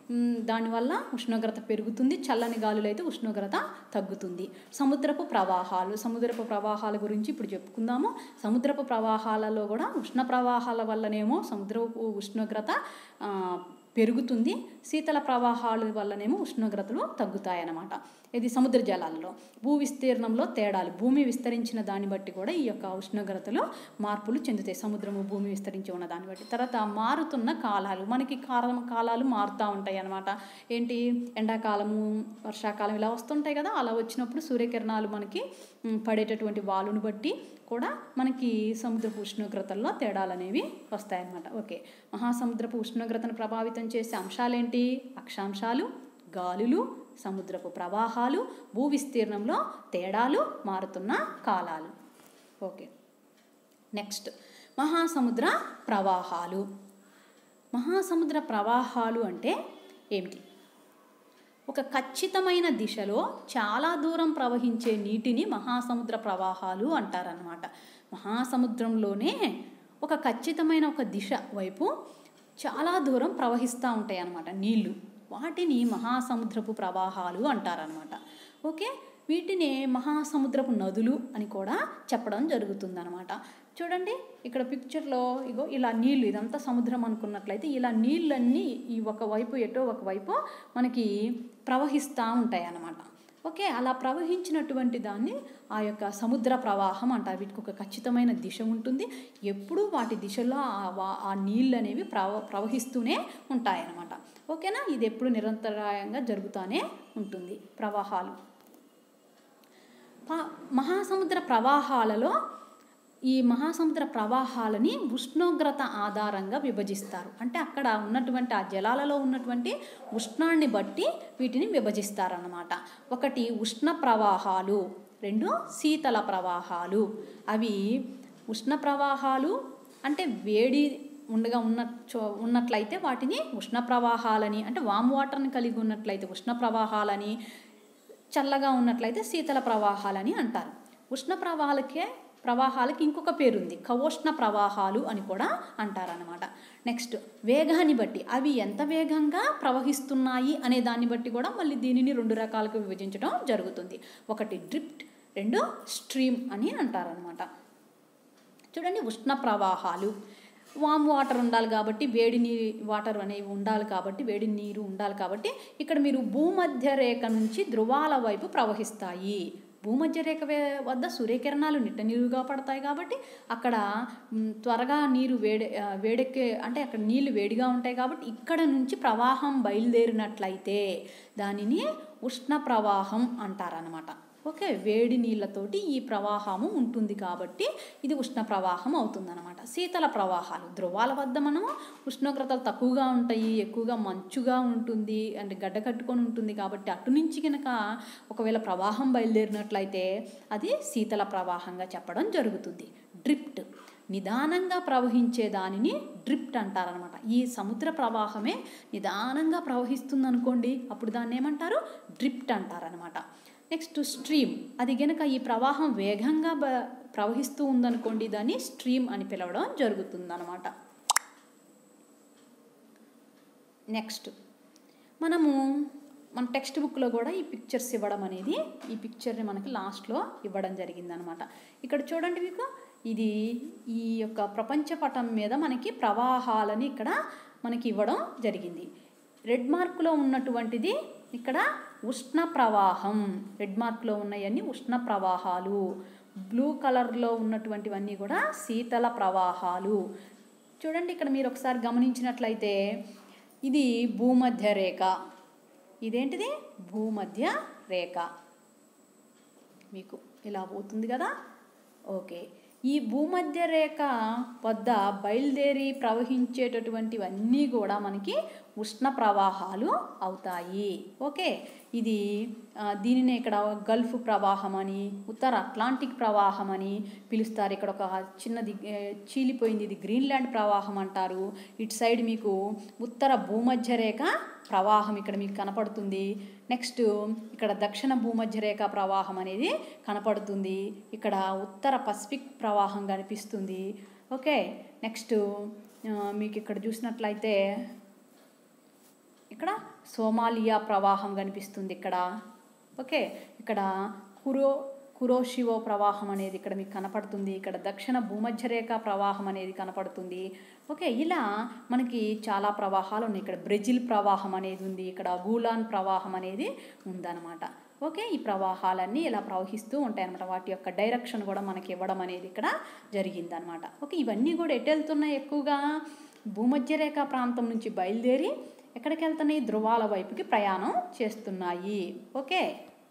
మ్, దానివల్ల ఉష్ణోగ్రత పెరుగుతుంది చల్లని గాలులు అయితే ఉష్ణోగ్రత తగ్గుతుంది సముద్రపు ప్రవాహాలు సముద్రపు ప్రవాహాల గురించి ఇప్పుడు చెప్పుకుందాము సముద్రపు ప్రవాహాలలో కూడా ఉష్ణ ప్రవాహాల వల్లనేమో సముద్రపు ఉష్ణోగ్రత ఆ, పెరుగుతుంది శీతల ప్రవాహాల వల్లనేమో ఉష్ణోగ్రతలు తగ్గుతాయన్నమాట ఇది సముద్ర జలాలలో భూ విస్తీర్ణంలో తేడాలు భూమి విస్తరించిన దాన్ని బట్టి కూడా ఈ యొక్క ఉష్ణోగ్రతలో మార్పులు చెందుతాయి సముద్రము భూమి విస్తరించి ఉన్న దాన్ని బట్టి తర్వాత మారుతున్న కాలాలు మనకి కాలం కాలాలు మారుతూ ఉంటాయి అన్నమాట ఏంటి ఎండాకాలము వర్షాకాలం ఇలా వస్తుంటాయి కదా అలా వచ్చినప్పుడు సూర్యకిరణాలు మనకి మ్, పడేటటువంటి వాలును బట్టి కూడా మనకి సముద్రపు ఉష్ణోగ్రతల్లో తేడాలు అనేవి వస్తాయన్నమాట ఓకే మహాసముద్రపు ఉష్ణోగ్రతను ప్రభావితం చేసే అంశాలేంటి అక్షాంశాలు గాలులు సముద్రపు ప్రవాహాలు భూ విస్తీర్ణంలో తేడాలు మారుతున్న కాలాలు ఓకే నెక్స్ట్ మహాసముద్ర ప్రవాహాలు మహాసముద్ర ప్రవాహాలు అంటే ఏమిటి ఒక ఖచ్చితమైన దిశలో చాలా దూరం ప్రవహించే నీటిని మహాసముద్ర ప్రవాహాలు అంటారనమాట మహాసముద్రంలోనే ఒక ఖచ్చితమైన ఒక దిశ వైపు చాలా దూరం ప్రవహిస్తూ ఉంటాయి అన్నమాట నీళ్లు వాటిని మహాసముద్రపు ప్రవాహాలు అంటారనమాట ఓకే వీటిని మహాసముద్రపు నదులు అని కూడా చెప్పడం జరుగుతుందన్నమాట చూడండి ఇక్కడ పిక్చర్లో ఇగో ఇలా నీళ్ళు ఇదంతా సముద్రం అనుకున్నట్లయితే ఇలా నీళ్ళన్నీ ఈ ఒకవైపు ఎటో ఒకవైపు మనకి ప్రవహిస్తూ ఉంటాయి అన్నమాట ఓకే అలా ప్రవహించినటువంటి దాన్ని ఆ యొక్క సముద్ర ప్రవాహం అంటారు వీటికి ఒక ఖచ్చితమైన దిశ ఉంటుంది ఎప్పుడూ వాటి దిశలో ఆ వా- ఆ నీళ్ళు అనేవి ప్రవ ప్రవహిస్తూనే ఉంటాయన్నమాట ఓకేనా ఇది ఎప్పుడు నిరంతరాయంగా జరుగుతూనే ఉంటుంది ప్రవాహాలు ప- మహాసముద్ర ప్రవాహాలలో ఈ మహాసముద్ర ప్రవాహాలని ఉష్ణోగ్రత ఆధారంగా విభజిస్తారు అంటే అక్కడ ఉన్నటువంటి ఆ జలాలలో ఉన్నటువంటి ఉష్ణాన్ని బట్టి వీటిని విభజిస్తారన్నమాట ఒకటి ఉష్ణ ప్రవాహాలు రెండు శీతల ప్రవాహాలు అవి ఉష్ణ ప్రవాహాలు అంటే వేడి ఉండగా ఉన్న చో ఉన్నట్లయితే వాటిని ఉష్ణ ప్రవాహాలని అంటే వామ్ వాటర్ని కలిగి ఉన్నట్లయితే ఉష్ణ ప్రవాహాలని చల్లగా ఉన్నట్లయితే శీతల ప్రవాహాలని అంటారు ఉష్ణ ప్రవాహాలకే ప్రవాహాలకి ఇంకొక పేరు ఉంది కవోష్ణ ప్రవాహాలు అని కూడా అంటారనమాట నెక్స్ట్ వేగాన్ని బట్టి అవి ఎంత వేగంగా ప్రవహిస్తున్నాయి అనే దాన్ని బట్టి కూడా మళ్ళీ దీనిని రెండు రకాలుగా విభజించడం జరుగుతుంది ఒకటి డ్రిఫ్ట్ రెండు స్ట్రీమ్ అని అంటారనమాట చూడండి ఉష్ణ ప్రవాహాలు వామ్ వాటర్ ఉండాలి కాబట్టి వేడి నీరు వాటర్ అనేవి ఉండాలి కాబట్టి వేడి నీరు ఉండాలి కాబట్టి ఇక్కడ మీరు భూమధ్య రేఖ నుంచి ధృవాల వైపు ప్రవహిస్తాయి భూమధ్య రేఖ వే- వద్ద సూర్యకిరణాలు నిట్ట నీరుగా పడతాయి కాబట్టి అక్కడ మ్, త్వరగా నీరు వేడి ఆ, వేడెక్కే అంటే అక్కడ నీళ్లు వేడిగా ఉంటాయి కాబట్టి ఇక్కడ నుంచి ప్రవాహం బయలుదేరినట్లయితే దానిని ఉష్ణ ప్రవాహం అంటారనమాట ఓకే వేడి నీళ్ళతోటి ఈ ప్రవాహము ఉంటుంది కాబట్టి ఇది ఉష్ణ ప్రవాహం అవుతుందన్నమాట శీతల ప్రవాహాలు ధ్రువాల వద్ద మనము ఉష్ణోగ్రతలు తక్కువగా ఉంటాయి ఎక్కువగా మంచుగా ఉంటుంది అంటే గడ్డ కట్టుకొని ఉంటుంది కాబట్టి అటు నుంచి కనుక ఒకవేళ ప్రవాహం బయలుదేరినట్లయితే అది శీతల ప్రవాహంగా చెప్పడం జరుగుతుంది డ్రిఫ్ట్ నిదానంగా ప్రవహించే దానిని డ్రిఫ్ట్ అంటారనమాట ఈ సముద్ర ప్రవాహమే నిదానంగా ప్రవహిస్తుంది అనుకోండి అప్పుడు దాన్ని ఏమంటారు డ్రిఫ్ట్ అంటారనమాట నెక్స్ట్ స్ట్రీమ్ అది గనక ఈ ప్రవాహం వేగంగా బ ప్రవహిస్తూ ఉందనుకోండి దాన్ని స్ట్రీమ్ అని పిలవడం జరుగుతుందన్నమాట నెక్స్ట్ మనము మన టెక్స్ట్ బుక్లో కూడా ఈ పిక్చర్స్ ఇవ్వడం అనేది ఈ పిక్చర్ని మనకి లాస్ట్లో ఇవ్వడం జరిగిందనమాట ఇక్కడ చూడండి మీకు ఇది ఈ యొక్క ప్రపంచ పటం మీద మనకి ప్రవాహాలని ఇక్కడ మనకి ఇవ్వడం జరిగింది రెడ్ మార్కులో ఉన్నటువంటిది ఇక్కడ ఉష్ణ ప్రవాహం రెడ్ మార్కులో ఉన్నాయన్నీ ఉష్ణ ప్రవాహాలు బ్లూ కలర్లో ఉన్నటువంటివన్నీ కూడా శీతల ప్రవాహాలు చూడండి ఇక్కడ మీరు ఒకసారి గమనించినట్లయితే ఇది భూమధ్య రేఖ ఇదేంటిది భూమధ్య రేఖ మీకు ఇలా పోతుంది కదా ఓకే ఈ భూమధ్య రేఖ వద్ద బయలుదేరి ప్రవహించేటటువంటివన్నీ కూడా మనకి ఉష్ణ ప్రవాహాలు అవుతాయి ఓకే ఇది ఆ, దీనినే ఇక్కడ గల్ఫ్ ప్రవాహం అని ఉత్తర అట్లాంటిక్ ప్రవాహం అని పిలుస్తారు ఇక్కడ ఒక చిన్నది ఏ, చీలిపోయింది ఇది గ్రీన్లాండ్ ప్రవాహం అంటారు ఇటు సైడ్ మీకు ఉత్తర భూమధ్య రేఖ ప్రవాహం ఇక్కడ మీకు కనపడుతుంది నెక్స్ట్ ఇక్కడ దక్షిణ భూమధ్య రేఖ ప్రవాహం అనేది కనపడుతుంది ఇక్కడ ఉత్తర పసిఫిక్ ప్రవాహం కనిపిస్తుంది ఓకే నెక్స్ట్ ఆ, మీకు ఇక్కడ చూసినట్లయితే ఇక్కడ సోమాలియా ప్రవాహం కనిపిస్తుంది ఇక్కడ ఓకే ఇక్కడ కురో కురోషివో ప్రవాహం అనేది ఇక్కడ మీకు కనపడుతుంది ఇక్కడ దక్షిణ భూమధ్యరేఖ ప్రవాహం అనేది కనపడుతుంది ఓకే ఇలా మనకి చాలా ప్రవాహాలు ఉన్నాయి ఇక్కడ బ్రెజిల్ ప్రవాహం అనేది ఉంది ఇక్కడ గూలాన్ ప్రవాహం అనేది ఉందన్నమాట ఓకే ఈ ప్రవాహాలన్నీ ఇలా ప్రవహిస్తూ ఉంటాయి అనమాట వాటి యొక్క డైరెక్షన్ కూడా మనకి ఇవ్వడం అనేది ఇక్కడ జరిగిందనమాట ఓకే ఇవన్నీ కూడా ఎటు వెళ్తున్నాయి ఎక్కువగా భూమధ్యరేఖ ప్రాంతం నుంచి బయలుదేరి ఎక్కడికి వెళ్తున్నాయి ధ్రువాల వైపుకి ప్రయాణం చేస్తున్నాయి ఓకే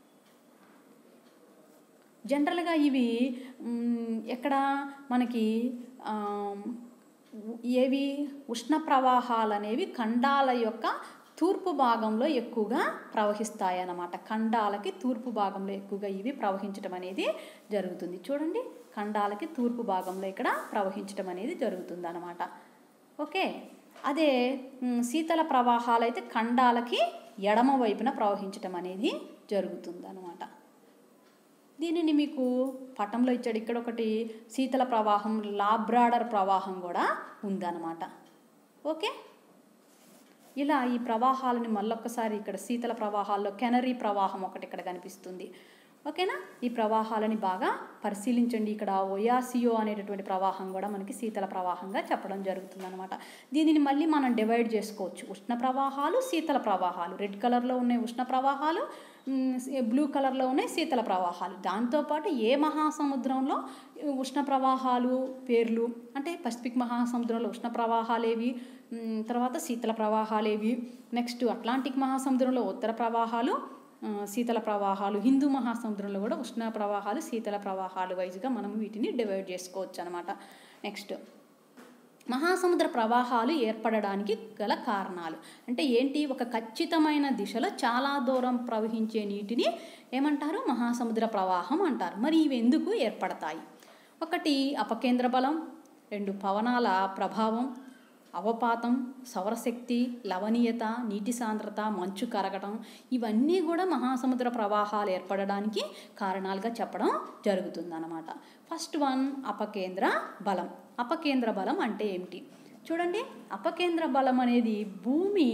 జనరల్గా ఇవి మ్, ఎక్కడ మనకి ఆమ్, ఏవి ఉష్ణ ప్రవాహాలు అనేవి ఖండాల యొక్క తూర్పు భాగంలో ఎక్కువగా ప్రవహిస్తాయి అన్నమాట ఖండాలకి తూర్పు భాగంలో ఎక్కువగా ఇవి ప్రవహించడం అనేది జరుగుతుంది చూడండి ఖండాలకి తూర్పు భాగంలో ఇక్కడ ప్రవహించడం అనేది జరుగుతుంది అన్నమాట ఓకే అదే మ్, శీతల ప్రవాహాలు అయితే ఖండాలకి ఎడమ వైపున ప్రవహించడం అనేది జరుగుతుంది అనమాట దీనిని మీకు పటంలో ఇచ్చాడు ఇక్కడ ఒకటి శీతల ప్రవాహం లాబ్రాడర్ ప్రవాహం కూడా ఉందన్నమాట ఓకే ఇలా ఈ ప్రవాహాలని మళ్ళొక్కసారి ఇక్కడ శీతల ప్రవాహాల్లో కెనరీ ప్రవాహం ఒకటి ఇక్కడ కనిపిస్తుంది ఓకేనా ఈ ప్రవాహాలని బాగా పరిశీలించండి ఇక్కడ ఒయాసియో అనేటటువంటి ప్రవాహం కూడా మనకి శీతల ప్రవాహంగా చెప్పడం జరుగుతుంది అనమాట దీనిని మళ్ళీ మనం డివైడ్ చేసుకోవచ్చు ఉష్ణ ప్రవాహాలు శీతల ప్రవాహాలు రెడ్ కలర్లో ఉన్నాయి ఉష్ణ ప్రవాహాలు బ్లూ కలర్లో ఉన్నాయి శీతల ప్రవాహాలు దాంతోపాటు ఏ మహాసముద్రంలో ఉష్ణ ప్రవాహాలు పేర్లు అంటే పసిఫిక్ మహాసముద్రంలో ఉష్ణ ప్రవాహాలు ఏవి మ్, తర్వాత శీతల ప్రవాహాలు ఏవి నెక్స్ట్ అట్లాంటిక్ మహాసముద్రంలో ఉత్తర ప్రవాహాలు ఆ, శీతల ప్రవాహాలు హిందూ మహాసముద్రంలో కూడా ఉష్ణ ప్రవాహాలు శీతల ప్రవాహాలు వైజ్గా మనం వీటిని డివైడ్ చేసుకోవచ్చు అనమాట నెక్స్ట్ మహాసముద్ర ప్రవాహాలు ఏర్పడడానికి గల కారణాలు అంటే ఏంటి ఒక ఖచ్చితమైన దిశలో చాలా దూరం ప్రవహించే నీటిని ఏమంటారు మహాసముద్ర ప్రవాహం అంటారు మరి ఇవి ఎందుకు ఏర్పడతాయి ఒకటి అపకేంద్ర బలం రెండు పవనాల ప్రభావం అవపాతం సౌరశక్తి లవణీయత నీటి సాంద్రత మంచు కరగటం ఇవన్నీ కూడా మహాసముద్ర ప్రవాహాలు ఏర్పడడానికి కారణాలుగా చెప్పడం జరుగుతుందన్నమాట ఫస్ట్ వన్ అపకేంద్ర బలం అపకేంద్ర బలం అంటే ఏమిటి చూడండి అపకేంద్ర బలం అనేది భూమి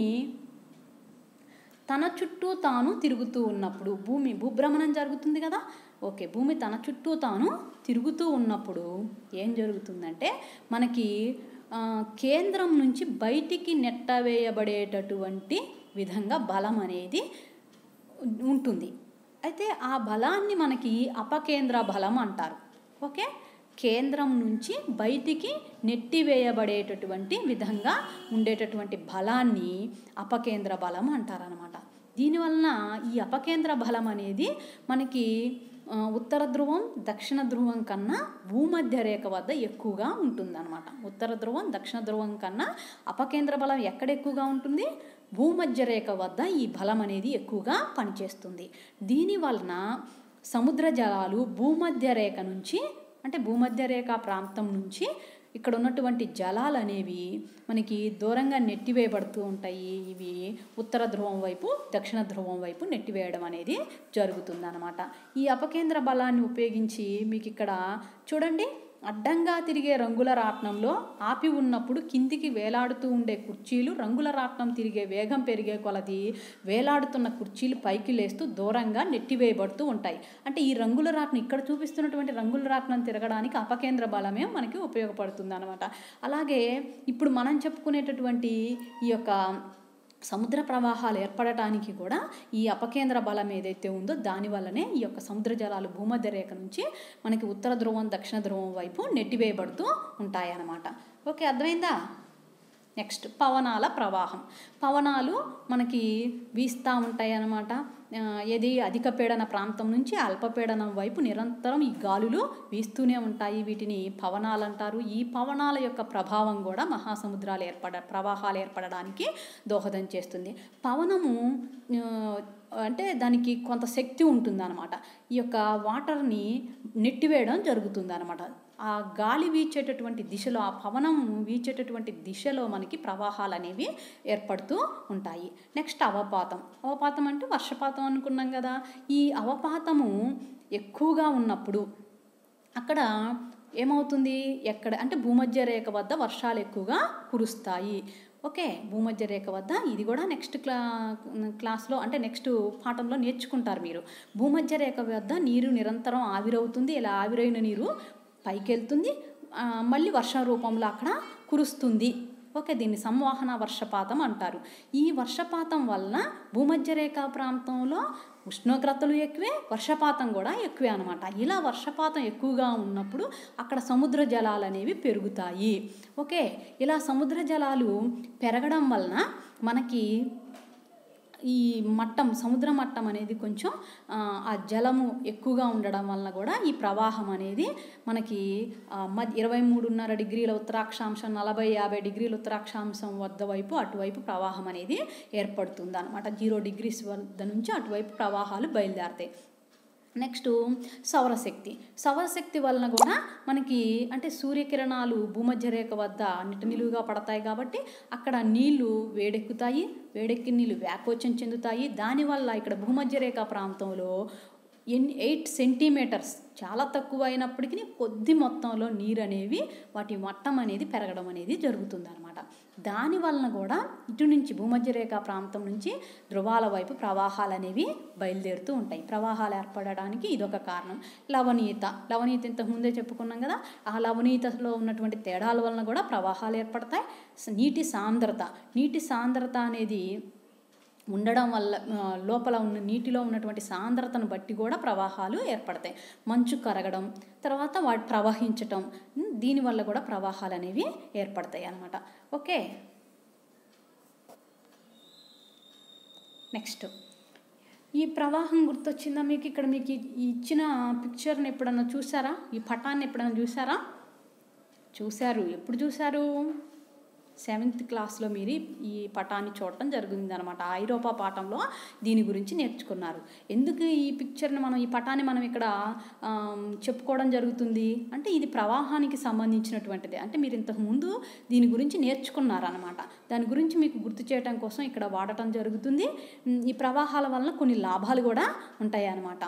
తన చుట్టూ తాను తిరుగుతూ ఉన్నప్పుడు భూమి భూభ్రమణం జరుగుతుంది కదా ఓకే భూమి తన చుట్టూ తాను తిరుగుతూ ఉన్నప్పుడు ఏం జరుగుతుందంటే మనకి ఆ, కేంద్రం నుంచి బయటికి నెట్టవేయబడేటటువంటి విధంగా బలం అనేది ఉంటుంది అయితే ఆ బలాన్ని మనకి అపకేంద్ర బలం అంటారు ఓకే కేంద్రం నుంచి బయటికి నెట్టివేయబడేటటువంటి విధంగా ఉండేటటువంటి బలాన్ని అపకేంద్ర బలం అంటారనమాట దీనివలన ఈ అపకేంద్ర బలం అనేది మనకి ఆ, ఉత్తర ధ్రువం దక్షిణ ధ్రువం కన్నా భూమధ్య రేఖ వద్ద ఎక్కువగా ఉంటుందన్నమాట ఉత్తర ధ్రువం దక్షిణ ధ్రువం కన్నా అపకేంద్ర బలం ఎక్కడ ఎక్కువగా ఉంటుంది భూమధ్య రేఖ వద్ద ఈ బలం అనేది ఎక్కువగా పనిచేస్తుంది దీనివలన సముద్ర జలాలు భూమధ్య రేఖ నుంచి అంటే భూమధ్య రేఖ ప్రాంతం నుంచి ఇక్కడ ఉన్నటువంటి జలాలు అనేవి మనకి దూరంగా నెట్టివేయబడుతూ ఉంటాయి ఇవి ఉత్తర ధ్రువం వైపు దక్షిణ ధ్రువం వైపు నెట్టివేయడం అనేది జరుగుతుందన్నమాట ఈ అపకేంద్ర బలాన్ని ఉపయోగించి మీకు ఇక్కడ చూడండి అడ్డంగా తిరిగే రంగుల రాట్నంలో ఆపి ఉన్నప్పుడు కిందికి వేలాడుతూ ఉండే కుర్చీలు రంగుల రాట్నం తిరిగే వేగం పెరిగే కొలది వేలాడుతున్న కుర్చీలు పైకి లేస్తూ దూరంగా నెట్టివేయబడుతూ ఉంటాయి అంటే ఈ రంగుల రాట్నం ఇక్కడ చూపిస్తున్నటువంటి రంగుల రాట్నం తిరగడానికి అపకేంద్ర బలమే మనకి ఉపయోగపడుతుంది అనమాట అలాగే ఇప్పుడు మనం చెప్పుకునేటటువంటి ఈ యొక్క సముద్ర ప్రవాహాలు ఏర్పడటానికి కూడా ఈ అపకేంద్ర బలం ఏదైతే ఉందో దానివల్లనే ఈ యొక్క సముద్ర జలాలు భూమధ్య రేఖ నుంచి మనకి ఉత్తర ధ్రువం దక్షిణ ధ్రువం వైపు నెట్టివేయబడుతూ ఉంటాయన్నమాట ఓకే అర్థమైందా నెక్స్ట్ పవనాల ప్రవాహం పవనాలు మనకి వీస్తూ ఉంటాయి అన్నమాట ఆ, ఏది అధిక పీడన ప్రాంతం నుంచి అల్పపీడనం వైపు నిరంతరం ఈ గాలులు వీస్తూనే ఉంటాయి వీటిని పవనాలు అంటారు ఈ పవనాల యొక్క ప్రభావం కూడా మహాసముద్రాలు ఏర్పడ ప్రవాహాలు ఏర్పడడానికి దోహదం చేస్తుంది పవనము ఆ, అంటే దానికి కొంత శక్తి ఉంటుందన్నమాట ఈ యొక్క వాటర్ని నెట్టివేయడం జరుగుతుందన్నమాట ఆ గాలి వీచేటటువంటి దిశలో ఆ పవనం వీచేటటువంటి దిశలో మనకి ప్రవాహాలు అనేవి ఏర్పడుతూ ఉంటాయి నెక్స్ట్ అవపాతం అవపాతం అంటే వర్షపాతం అనుకున్నాం కదా ఈ అవపాతము ఎక్కువగా ఉన్నప్పుడు అక్కడ ఏమవుతుంది ఎక్కడ అంటే భూమధ్య రేఖ వద్ద వర్షాలు ఎక్కువగా కురుస్తాయి ఓకే భూమధ్య రేఖ వద్ద ఇది కూడా నెక్స్ట్ క్లా క్లాస్లో అంటే నెక్స్ట్ పాఠంలో నేర్చుకుంటారు మీరు భూమధ్య రేఖ వద్ద నీరు నిరంతరం ఆవిరవుతుంది ఇలా ఆవిరైన నీరు పైకి వెళ్తుంది ఆ, మళ్ళీ వర్షం రూపంలో అక్కడ కురుస్తుంది ఓకే దీన్ని సంవాహన వర్షపాతం అంటారు ఈ వర్షపాతం వలన భూమధ్య రేఖ ప్రాంతంలో ఉష్ణోగ్రతలు ఎక్కువే వర్షపాతం కూడా ఎక్కువే అనమాట ఇలా వర్షపాతం ఎక్కువగా ఉన్నప్పుడు అక్కడ సముద్ర జలాలు అనేవి పెరుగుతాయి ఓకే ఇలా సముద్ర జలాలు పెరగడం వలన మనకి ఈ మట్టం సముద్ర మట్టం అనేది కొంచెం ఆ, ఆ జలము ఎక్కువగా ఉండడం వలన కూడా ఈ ప్రవాహం అనేది మనకి ఆ, మధ్య ఇరవై మూడున్నర డిగ్రీల ఉత్తరాక్షాంశం నలభై యాభై డిగ్రీల ఉత్తరాక్షాంశం వద్ద వైపు అటువైపు ప్రవాహం అనేది ఏర్పడుతుంది అనమాట జీరో డిగ్రీస్ వద్ద నుంచి అటువైపు ప్రవాహాలు బయలుదేరతాయి నెక్స్ట్ సౌరశక్తి సౌరశక్తి వలన కూడా మనకి అంటే సూర్యకిరణాలు భూమధ్య రేఖ వద్ద నిట నిలువుగా పడతాయి కాబట్టి అక్కడ నీళ్లు వేడెక్కుతాయి వేడెక్కి నీళ్ళు వ్యాకోచం చెందుతాయి దానివల్ల ఇక్కడ భూమధ్య రేఖ ప్రాంతంలో ఎన్ ఎయిట్ సెంటీమీటర్స్ చాలా తక్కువ అయినప్పటికీ కొద్ది మొత్తంలో నీరు అనేవి వాటి మట్టం అనేది పెరగడం అనేది జరుగుతుంది అనమాట దాని వలన కూడా ఇటు నుంచి భూమధ్య రేఖ ప్రాంతం నుంచి ధృవాల వైపు ప్రవాహాలు అనేవి బయలుదేరుతూ ఉంటాయి ప్రవాహాలు ఏర్పడడానికి ఇదొక కారణం లవణీయత లవణీయత ఇంతకు ముందే చెప్పుకున్నాం కదా ఆ లవణీయతలో ఉన్నటువంటి తేడాల వలన కూడా ప్రవాహాలు ఏర్పడతాయి స- నీటి సాంద్రత నీటి సాంద్రత అనేది ఉండడం వల్ల ఆ, లోపల ఉన్న నీటిలో ఉన్నటువంటి సాంద్రతను బట్టి కూడా ప్రవాహాలు ఏర్పడతాయి మంచు కరగడం తర్వాత వాటి ప్రవహించటం ఉమ్, దీనివల్ల కూడా ప్రవాహాలు అనేవి ఏర్పడతాయి అన్నమాట ఓకే నెక్స్ట్ ఈ ప్రవాహం గుర్తొచ్చిందా మీకు ఇక్కడ మీకు ఈ- ఈ ఇచ్చిన పిక్చర్ని ఎప్పుడన్నా చూసారా ఈ పటాన్ని ఎప్పుడన్నా చూసారా చూశారు ఎప్పుడు చూశారు సెవెంత్ క్లాస్లో మీరు ఈ- ఈ పటాన్ని చూడటం జరిగింది అనమాట ఐరోపా పాఠంలో దీని గురించి నేర్చుకున్నారు ఎందుకు ఈ పిక్చర్ని మనం ఈ పటాన్ని మనం ఇక్కడ ఆమ్, చెప్పుకోవడం జరుగుతుంది అంటే ఇది ప్రవాహానికి సంబంధించినటువంటిది అంటే మీరు ఇంతకు ముందు దీని గురించి నేర్చుకున్నారనమాట దాని గురించి మీకు గుర్తు చేయడం కోసం ఇక్కడ వాడటం జరుగుతుంది ఉమ్, ఈ ప్రవాహాల వలన కొన్ని లాభాలు కూడా ఉంటాయి అన్నమాట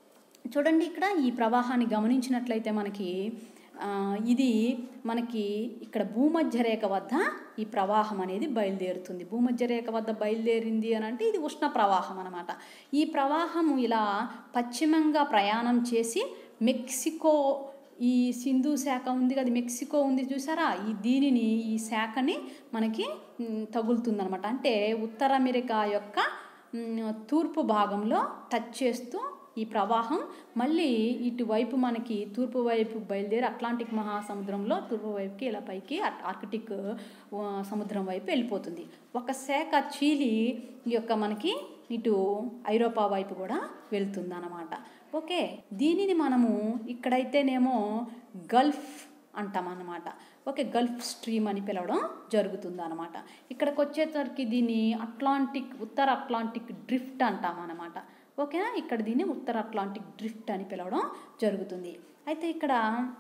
చూడండి ఇక్కడ ఈ ప్రవాహాన్ని గమనించినట్లయితే మనకి ఆ, ఇది మనకి ఇక్కడ భూమధ్య రేఖ వద్ద ఈ ప్రవాహం అనేది బయలుదేరుతుంది భూమధ్య రేఖ వద్ద బయలుదేరింది అని అంటే ఇది ఉష్ణ ప్రవాహం అనమాట ఈ ప్రవాహము ఇలా పశ్చిమంగా ప్రయాణం చేసి మెక్సికో ఈ సింధు శాఖ ఉంది కదా మెక్సికో ఉంది చూసారా ఈ దీనిని ఈ శాఖని మనకి తగులుతుంది అనమాట అంటే ఉత్తర అమెరికా యొక్క మ్, తూర్పు భాగంలో టచ్ చేస్తూ ఈ ప్రవాహం మళ్ళీ ఇటువైపు మనకి తూర్పు వైపు బయలుదేరి అట్లాంటిక్ మహాసముద్రంలో తూర్పు వైపుకి ఇలా పైకి అట్- ఆర్కిటిక్ ఆ, సముద్రం వైపు వెళ్ళిపోతుంది ఒక శాఖ చీలి ఈ యొక్క మనకి ఇటు ఐరోపా వైపు కూడా వెళ్తుంది అన్నమాట ఓకే దీనిని మనము ఇక్కడైతేనేమో గల్ఫ్ అంటాం అన్నమాట ఓకే గల్ఫ్ స్ట్రీమ్ అని పిలవడం జరుగుతుంది అనమాట ఇక్కడికి వచ్చేసరికి దీన్ని అట్లాంటిక్ ఉత్తర అట్లాంటిక్ డ్రిఫ్ట్ అంటాం అనమాట ఓకేనా ఇక్కడ దీన్ని ఉత్తర అట్లాంటిక్ డ్రిఫ్ట్ అని పిలవడం జరుగుతుంది అయితే ఇక్కడ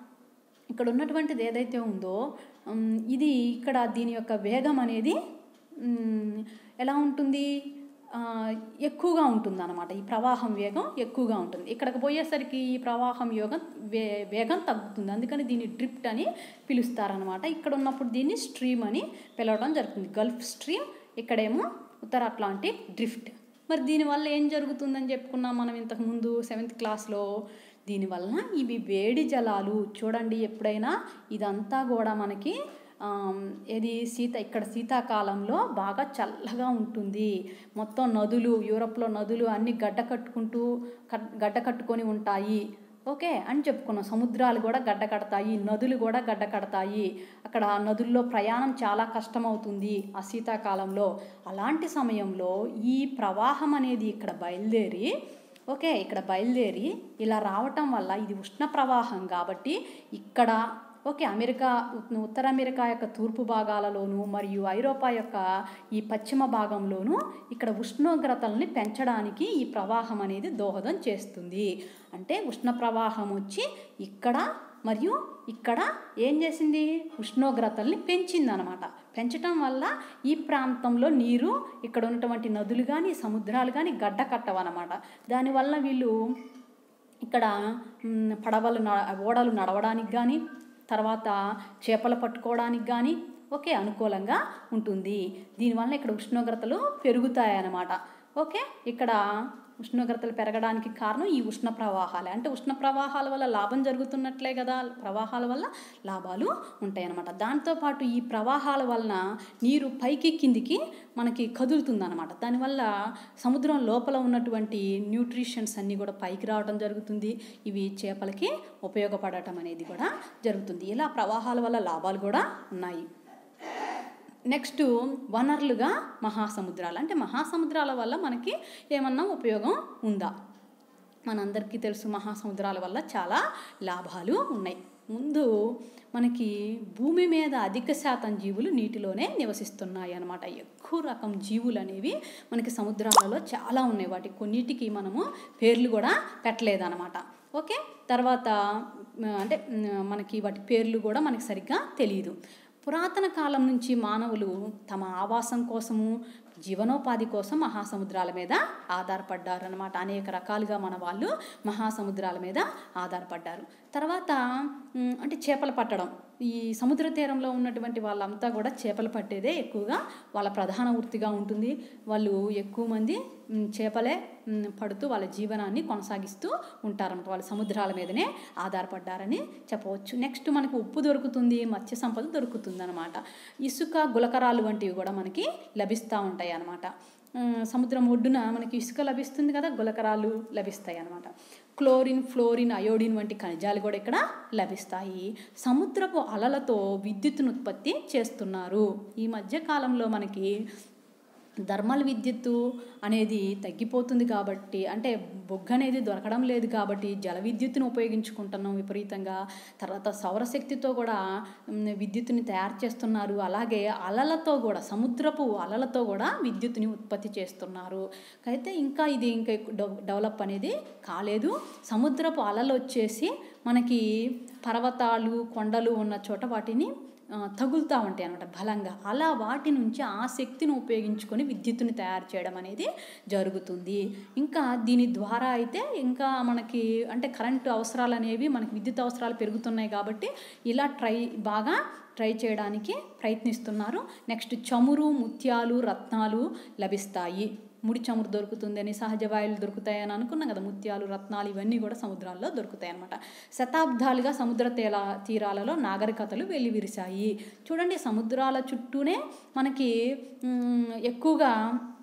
ఇక్కడ ఉన్నటువంటిది ఏదైతే ఉందో ఉమ్, ఇది ఇక్కడ దీని యొక్క వేగం అనేది ఉమ్, ఎలా ఉంటుంది ఆ, ఎక్కువగా ఉంటుంది అనమాట ఈ ప్రవాహం వేగం ఎక్కువగా ఉంటుంది ఇక్కడికి పోయేసరికి ఈ ప్రవాహం యోగం వే వేగం తగ్గుతుంది అందుకని దీన్ని డ్రిఫ్ట్ అని పిలుస్తారనమాట ఇక్కడ ఉన్నప్పుడు దీన్ని స్ట్రీమ్ అని పిలవడం జరుగుతుంది గల్ఫ్ స్ట్రీమ్ ఇక్కడేమో ఉత్తర అట్లాంటిక్ డ్రిఫ్ట్ మరి దీనివల్ల ఏం జరుగుతుందని చెప్పుకున్నాం మనం ఇంతకుముందు సెవెంత్ క్లాస్లో దీనివల్ల ఇవి వేడి జలాలు చూడండి ఎప్పుడైనా ఇదంతా కూడా మనకి ఆమ్, ఏది శీత ఇక్కడ శీతాకాలంలో బాగా చల్లగా ఉంటుంది మొత్తం నదులు యూరప్లో నదులు అన్నీ గడ్డ కట్టుకుంటూ కట్- గడ్డ కట్టుకొని ఉంటాయి ఓకే అని చెప్పుకున్నాం సముద్రాలు కూడా గడ్డ కడతాయి నదులు కూడా గడ్డ కడతాయి అక్కడ నదుల్లో ప్రయాణం చాలా కష్టమవుతుంది ఆ శీతాకాలంలో అలాంటి సమయంలో ఈ ప్రవాహం అనేది ఇక్కడ బయలుదేరి ఓకే ఇక్కడ బయలుదేరి ఇలా రావటం వల్ల ఇది ఉష్ణ ప్రవాహం కాబట్టి ఇక్కడ ఓకే అమెరికా ఉత్- ఉత్తర అమెరికా యొక్క తూర్పు భాగాలలోను మరియు ఐరోపా యొక్క ఈ పశ్చిమ భాగంలోను ఇక్కడ ఉష్ణోగ్రతల్ని పెంచడానికి ఈ ప్రవాహం అనేది దోహదం చేస్తుంది అంటే ఉష్ణ ప్రవాహం వచ్చి ఇక్కడ మరియు ఇక్కడ ఏం చేసింది ఉష్ణోగ్రతల్ని పెంచింది అనమాట పెంచటం వల్ల ఈ ప్రాంతంలో నీరు ఇక్కడ ఉన్నటువంటి నదులు కానీ సముద్రాలు కానీ గడ్డ కట్టవన్నమాట దానివల్ల వీళ్ళు ఇక్కడ మ్, పడవలు న ఓడలు నడవడానికి కానీ తర్వాత చేపలు పట్టుకోవడానికి కానీ ఓకే అనుకూలంగా ఉంటుంది దీనివల్ల ఇక్కడ ఉష్ణోగ్రతలు పెరుగుతాయన్నమాట ఓకే ఇక్కడ ఉష్ణోగ్రతలు పెరగడానికి కారణం ఈ ఉష్ణ ప్రవాహాలే అంటే ఉష్ణ ప్రవాహాల వల్ల లాభం జరుగుతున్నట్లే కదా ప్రవాహాల వల్ల లాభాలు ఉంటాయన్నమాట దాంతోపాటు ఈ ప్రవాహాల వలన నీరు పైకి కిందికి మనకి కదులుతుందన్నమాట దానివల్ల సముద్రం లోపల ఉన్నటువంటి న్యూట్రిషన్స్ అన్నీ కూడా పైకి రావడం జరుగుతుంది ఇవి చేపలకి ఉపయోగపడటం అనేది కూడా జరుగుతుంది ఇలా ప్రవాహాల వల్ల లాభాలు కూడా ఉన్నాయి నెక్స్ట్ వనరులుగా మహాసముద్రాలు అంటే మహాసముద్రాల వల్ల మనకి ఏమన్నా ఉపయోగం ఉందా మనందరికీ తెలుసు మహాసముద్రాల వల్ల చాలా లాభాలు ఉన్నాయి ముందు మనకి భూమి మీద అధిక శాతం జీవులు నీటిలోనే నివసిస్తున్నాయి అన్నమాట ఎక్కువ రకం జీవులు అనేవి మనకి సముద్రాలలో చాలా ఉన్నాయి వాటి కొన్నిటికి మనము పేర్లు కూడా పెట్టలేదన్నమాట ఓకే తర్వాత మ, అంటే మ్, మనకి వాటి పేర్లు కూడా మనకి సరిగ్గా తెలియదు పురాతన కాలం నుంచి మానవులు తమ ఆవాసం కోసము జీవనోపాధి కోసం మహాసముద్రాల మీద ఆధారపడ్డారు అనమాట అనేక రకాలుగా మన వాళ్ళు మహాసముద్రాల మీద ఆధారపడ్డారు తర్వాత మ్, అంటే చేపలు పట్టడం ఈ సముద్ర తీరంలో ఉన్నటువంటి వాళ్ళంతా కూడా చేపలు పట్టేదే ఎక్కువగా వాళ్ళ ప్రధాన వృత్తిగా ఉంటుంది వాళ్ళు ఎక్కువ మంది మ్, చేపలే మ్, పడుతూ వాళ్ళ జీవనాన్ని కొనసాగిస్తూ ఉంటారన్నమాట వాళ్ళ సముద్రాల మీదనే ఆధారపడ్డారని చెప్పవచ్చు నెక్స్ట్ మనకు ఉప్పు దొరుకుతుంది మత్స్య సంపద దొరుకుతుంది అనమాట ఇసుక గులకరాలు వంటివి కూడా మనకి లభిస్తూ ఉంటాయి అన్నమాట ఉమ్, సముద్రం ఒడ్డున మనకి ఇసుక లభిస్తుంది కదా గులకరాలు లభిస్తాయి అన్నమాట క్లోరిన్ ఫ్లోరిన్ అయోడిన్ వంటి ఖనిజాలు కూడా ఇక్కడ లభిస్తాయి సముద్రపు అలలతో విద్యుత్తును ఉత్పత్తి చేస్తున్నారు ఈ మధ్య కాలంలో మనకి థర్మల్ విద్యుత్తు అనేది తగ్గిపోతుంది కాబట్టి అంటే బొగ్గు అనేది దొరకడం లేదు కాబట్టి జల విద్యుత్తును ఉపయోగించుకుంటున్నాం విపరీతంగా తర్వాత సౌరశక్తితో కూడా మ్, విద్యుత్తుని తయారు చేస్తున్నారు అలాగే అలలతో కూడా సముద్రపు అలలతో కూడా విద్యుత్తుని ఉత్పత్తి చేస్తున్నారు అయితే ఇంకా ఇది ఇంకా ఎక్కువ డెవ- డెవలప్ అనేది కాలేదు సముద్రపు అలలు వచ్చేసి మనకి పర్వతాలు కొండలు ఉన్న చోట వాటిని ఆ, తగులుతూ ఉంటాయి అనమాట బలంగా అలా వాటి నుంచి ఆ శక్తిని ఉపయోగించుకొని విద్యుత్తుని తయారు చేయడం అనేది జరుగుతుంది ఇంకా దీని ద్వారా అయితే ఇంకా మనకి అంటే కరెంటు అవసరాలు అనేవి మనకి విద్యుత్ అవసరాలు పెరుగుతున్నాయి కాబట్టి ఇలా ట్రై బాగా ట్రై చేయడానికి ప్రయత్నిస్తున్నారు నెక్స్ట్ చమురు ముత్యాలు రత్నాలు లభిస్తాయి ముడి చమురు దొరుకుతుందని సహజ వాయువులు దొరుకుతాయని అనుకున్నాం కదా ముత్యాలు రత్నాలు ఇవన్నీ కూడా సముద్రాల్లో దొరుకుతాయి అన్నమాట శతాబ్దాలుగా సముద్ర తీర తీరాలలో నాగరికతలు వెల్లివిరిశాయి చూడండి సముద్రాల చుట్టూనే మనకి మ్, ఎక్కువగా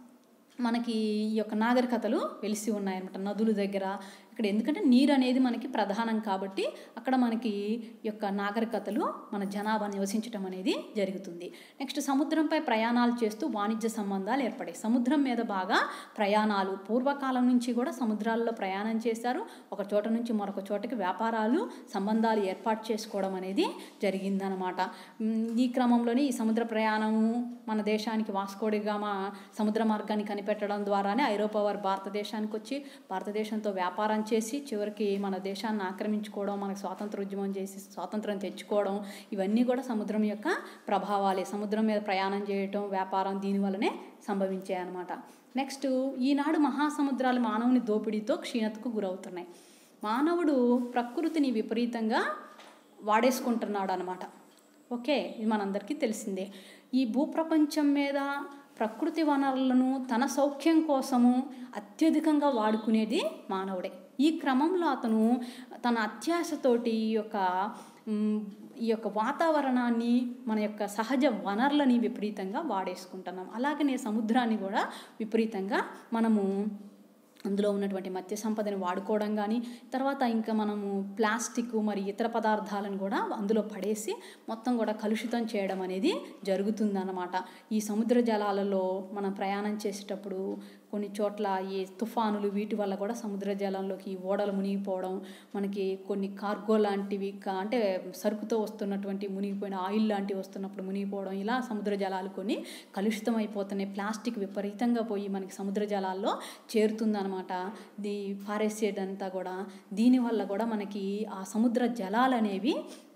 మనకి ఈ యొక్క నాగరికతలు వెలిసి ఉన్నాయన్నమాట నదుల దగ్గర ఇక్కడ ఎందుకంటే నీరు అనేది మనకి ప్రధానం కాబట్టి అక్కడ మనకి ఈ యొక్క నాగరికతలు మన జనాభా నివసించడం అనేది జరుగుతుంది నెక్స్ట్ సముద్రంపై ప్రయాణాలు చేస్తూ వాణిజ్య సంబంధాలు ఏర్పడాయి సముద్రం మీద బాగా ప్రయాణాలు పూర్వకాలం నుంచి కూడా సముద్రాల్లో ప్రయాణం చేశారు ఒక చోట నుంచి మరొక చోటకి వ్యాపారాలు సంబంధాలు ఏర్పాటు చేసుకోవడం అనేది జరిగిందనమాట మ్, ఈ క్రమంలోనే ఈ సముద్ర ప్రయాణము మన దేశానికి వాస్కోడిగామా సముద్ర మార్గాన్ని కనిపెట్టడం ద్వారానే ఐరోపా వారు భారతదేశానికి వచ్చి భారతదేశంతో వ్యాపారం చేసి చివరికి మన దేశాన్ని ఆక్రమించుకోవడం మనకు స్వాతంత్ర ఉద్యమం చేసి స్వాతంత్రం తెచ్చుకోవడం ఇవన్నీ కూడా సముద్రం యొక్క ప్రభావాలే సముద్రం మీద ప్రయాణం చేయటం వ్యాపారం దీనివల్లనే సంభవించాయి అన్నమాట నెక్స్ట్ ఈనాడు మహాసముద్రాలు మానవుని దోపిడీతో క్షీణతకు గురవుతున్నాయి మానవుడు ప్రకృతిని విపరీతంగా వాడేసుకుంటున్నాడు అనమాట ఓకే ఇది మనందరికీ తెలిసిందే ఈ భూప్రపంచం మీద ప్రకృతి వనరులను తన సౌఖ్యం కోసము అత్యధికంగా వాడుకునేది మానవుడే ఈ క్రమంలో అతను తన అత్యాశతోటి ఈ యొక్క మ్, ఈ యొక్క వాతావరణాన్ని మన యొక్క సహజ వనరులని విపరీతంగా వాడేసుకుంటున్నాం అలాగనే సముద్రాన్ని కూడా విపరీతంగా మనము అందులో ఉన్నటువంటి మత్స్య సంపదని వాడుకోవడం కానీ తర్వాత ఇంకా మనము ప్లాస్టిక్ మరి ఇతర పదార్థాలను కూడా అందులో పడేసి మొత్తం కూడా కలుషితం చేయడం అనేది జరుగుతుందన్నమాట ఈ సముద్ర జలాలలో మనం ప్రయాణం చేసేటప్పుడు కొన్ని చోట్ల ఈ తుఫానులు వీటి వల్ల కూడా సముద్ర జలంలోకి ఓడలు మునిగిపోవడం మనకి కొన్ని కార్గో లాంటివి కా- అంటే సరుకుతో వస్తున్నటువంటి మునిగిపోయిన ఆయిల్ లాంటివి వస్తున్నప్పుడు మునిగిపోవడం ఇలా సముద్ర జలాలు కొన్ని కలుషితం అయిపోతున్నాయి ప్లాస్టిక్ విపరీతంగా పోయి మనకి సముద్ర జలాల్లో చేరుతుందనమాట ది పారేసేదంతా కూడా దీనివల్ల కూడా మనకి ఆ సముద్ర జలాలు అనేవి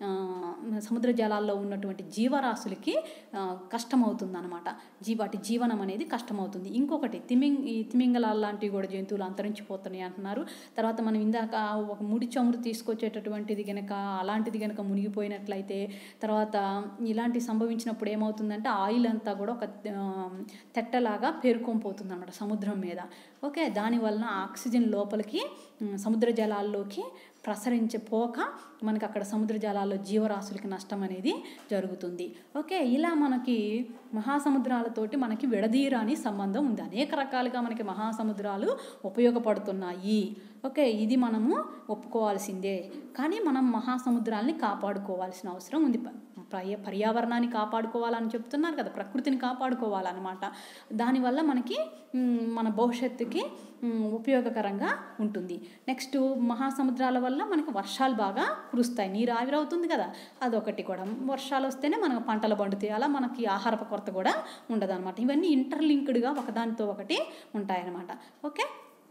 ఆ, సముద్ర జలాల్లో ఉన్నటువంటి జీవరాశులకి ఆ, కష్టమవుతుంది అనమాట జీ వాటి జీవనం అనేది కష్టమవుతుంది ఇంకొకటి తిమింగ్ ఈ తిమింగలాలు లాంటివి కూడా జంతువులు అంతరించిపోతున్నాయి అంటున్నారు తర్వాత మనం ఇందాక ఒక ముడి చమురు తీసుకొచ్చేటటువంటిది గనక అలాంటిది గనక మునిగిపోయినట్లయితే తర్వాత ఇలాంటి సంభవించినప్పుడు ఏమవుతుందంటే ఆయిల్ అంతా కూడా ఒక ఆ, తెట్టలాగా పేరుకొని పోతుంది అనమాట సముద్రం మీద ఓకే దానివలన ఆక్సిజన్ లోపలికి ఉమ్, సముద్ర జలాల్లోకి ప్రసరించే పోక మనకి అక్కడ సముద్ర జలాల్లో జీవరాశులకి నష్టం అనేది జరుగుతుంది ఓకే ఇలా మనకి మహాసముద్రాలతోటి మనకి విడదీరాని సంబంధం ఉంది అనేక రకాలుగా మనకి మహాసముద్రాలు ఉపయోగపడుతున్నాయి ఓకే ఇది మనము ఒప్పుకోవాల్సిందే కానీ మనం మహాసముద్రాల్ని కాపాడుకోవాల్సిన అవసరం ఉంది ప- పర్య పర్యావరణాన్ని కాపాడుకోవాలని చెప్తున్నారు కదా ప్రకృతిని కాపాడుకోవాలన్నమాట దానివల్ల మనకి మ్, మన భవిష్యత్తుకి మ్, ఉపయోగకరంగా ఉంటుంది నెక్స్ట్ మహాసముద్రాల వల్ల మనకి వర్షాలు బాగా కురుస్తాయి నీరు ఆవిరవుతుంది కదా అదొకటి కూడా వర్షాలు వస్తేనే మనకు పంటలు పండుతాయి అలా మనకి ఆహారపు కొరత కూడా ఉండదు ఇవన్నీ ఇంటర్లింక్డ్గా ఒకదానితో ఒకటి ఉంటాయన్నమాట ఓకే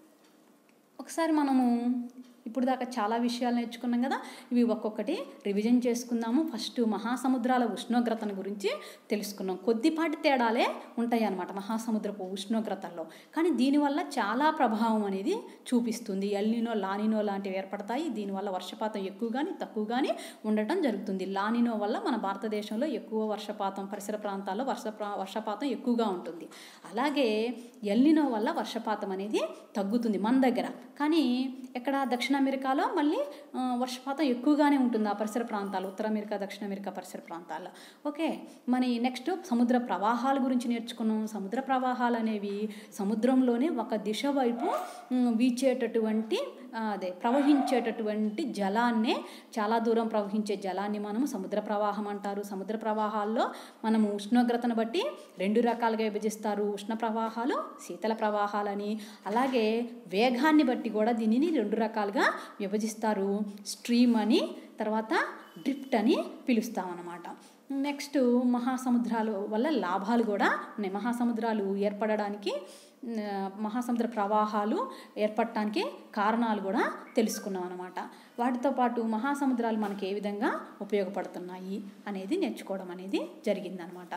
ఒకసారి మనము ఇప్పుడు దాకా చాలా విషయాలు నేర్చుకున్నాం కదా ఇవి ఒక్కొక్కటి రివిజన్ చేసుకుందాము ఫస్ట్ మహాసముద్రాల ఉష్ణోగ్రతను గురించి తెలుసుకున్నాం కొద్దిపాటి తేడాలే ఉంటాయి అన్నమాట మహాసముద్రపు ఉష్ణోగ్రతల్లో కానీ దీనివల్ల చాలా ప్రభావం అనేది చూపిస్తుంది ఎల్నినో లానినో లాంటివి ఏర్పడతాయి దీనివల్ల వర్షపాతం ఎక్కువ కానీ తక్కువ కానీ ఉండటం జరుగుతుంది లానినో వల్ల మన భారతదేశంలో ఎక్కువ వర్షపాతం పరిసర ప్రాంతాల్లో వర్ష ప్రా- వర్షపాతం ఎక్కువగా ఉంటుంది అలాగే ఎల్నినో వల్ల వర్షపాతం అనేది తగ్గుతుంది మన దగ్గర కానీ ఎక్కడ దక్షిణ అమెరికాలో మళ్ళీ ఆ, వర్షపాతం ఎక్కువగానే ఉంటుంది ఆ పరిసర ప్రాంతాలు ఉత్తర అమెరికా దక్షిణ అమెరికా పరిసర ప్రాంతాల్లో ఓకే మరి నెక్స్ట్ సముద్ర ప్రవాహాల గురించి నేర్చుకున్నాం సముద్ర ప్రవాహాలు అనేవి సముద్రంలోనే ఒక దిశ వైపు ఉమ్, వీచేటటువంటి ఆ, అదే ప్రవహించేటటువంటి జలాన్నే చాలా దూరం ప్రవహించే జలాన్ని మనము సముద్ర ప్రవాహం అంటారు సముద్ర ప్రవాహాల్లో మనము ఉష్ణోగ్రతను బట్టి రెండు రకాలుగా విభజిస్తారు ఉష్ణ ప్రవాహాలు శీతల ప్రవాహాలని అలాగే వేగాన్ని బట్టి కూడా దీనిని రెండు రకాలుగా విభజిస్తారు స్ట్రీమ్ అని తర్వాత డ్రిఫ్ట్ అని పిలుస్తామన్నమాట నెక్స్ట్ మహాసముద్రాలు వల్ల లాభాలు కూడా ఉన్నాయి మహాసముద్రాలు ఏర్పడడానికి ఆ, మహాసముద్ర ప్రవాహాలు ఏర్పడటానికి కారణాలు కూడా తెలుసుకున్నాం అనమాట వాటితో పాటు మహాసముద్రాలు మనకి ఏ విధంగా ఉపయోగపడుతున్నాయి అనేది నేర్చుకోవడం అనేది జరిగిందనమాట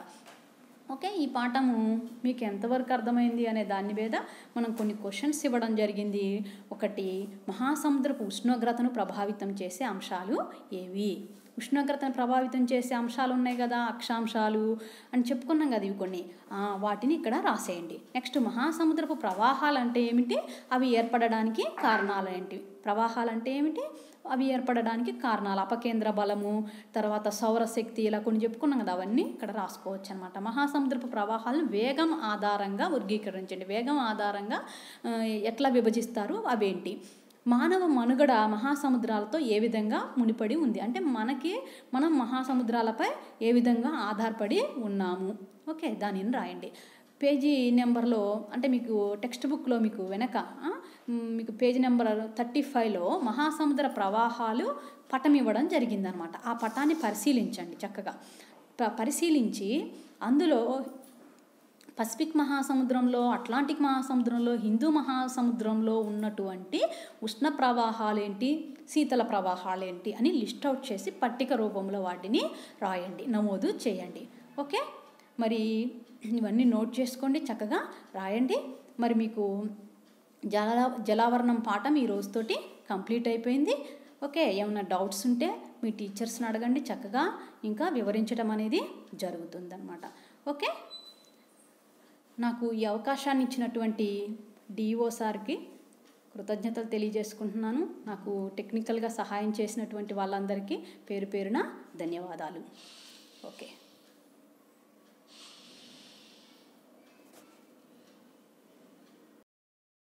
ఓకే ఈ పాఠము మీకు ఎంతవరకు అర్థమైంది అనే దాని మీద మనం కొన్ని క్వశ్చన్స్ ఇవ్వడం జరిగింది ఒకటి మహాసముద్రపు ఉష్ణోగ్రతను ప్రభావితం చేసే అంశాలు ఏవి ఉష్ణోగ్రతను ప్రభావితం చేసే అంశాలు ఉన్నాయి కదా అక్షాంశాలు అని చెప్పుకున్నాం కదా ఇవి కొన్ని ఆ, వాటిని ఇక్కడ రాసేయండి నెక్స్ట్ మహాసముద్రపు ప్రవాహాలు అంటే ఏమిటి అవి ఏర్పడడానికి కారణాలు ఏంటి ప్రవాహాలు అంటే ఏమిటి అవి ఏర్పడడానికి కారణాలు అపకేంద్ర బలము తర్వాత సౌరశక్తి ఇలా కొన్ని చెప్పుకున్నాం కదా అవన్నీ ఇక్కడ రాసుకోవచ్చు అనమాట మహాసముద్రపు ప్రవాహాలను వేగం ఆధారంగా వర్గీకరించండి వేగం ఆధారంగా ఆ, ఎట్లా విభజిస్తారు అవేంటి మానవ మనుగడ మహాసముద్రాలతో ఏ విధంగా ముడిపడి ఉంది అంటే మనకి మనం మహాసముద్రాలపై ఏ విధంగా ఆధారపడి ఉన్నాము ఓకే దానిని రాయండి పేజీ నెంబర్లో అంటే మీకు టెక్స్ట్ బుక్లో మీకు వెనక ఆ, మ్, మీకు పేజీ నెంబర్ థర్టీ ఫైవ్లో మహాసముద్ర ప్రవాహాలు పటం ఇవ్వడం జరిగిందనమాట ఆ పటాన్ని పరిశీలించండి చక్కగా ప- పరిశీలించి అందులో పసిఫిక్ మహాసముద్రంలో అట్లాంటిక్ మహాసముద్రంలో హిందూ మహాసముద్రంలో ఉన్నటువంటి ఉష్ణ ప్రవాహాలేంటి శీతల ప్రవాహాలేంటి అని లిస్ట్ అవుట్ చేసి పట్టిక రూపంలో వాటిని రాయండి నమోదు చేయండి ఓకే మరి ఇవన్నీ నోట్ చేసుకోండి చక్కగా రాయండి మరి మీకు జల జలావరణం పాఠం ఈ రోజుతోటి కంప్లీట్ అయిపోయింది ఓకే ఏమైనా డౌట్స్ ఉంటే మీ టీచర్స్ని అడగండి చక్కగా ఇంకా వివరించడం అనేది జరుగుతుందన్నమాట ఓకే నాకు ఈ అవకాశాన్ని ఇచ్చినటువంటి డిఓ సార్కి కృతజ్ఞతలు తెలియజేసుకుంటున్నాను నాకు టెక్నికల్గా సహాయం చేసినటువంటి వాళ్ళందరికీ పేరు పేరున ధన్యవాదాలు ఓకే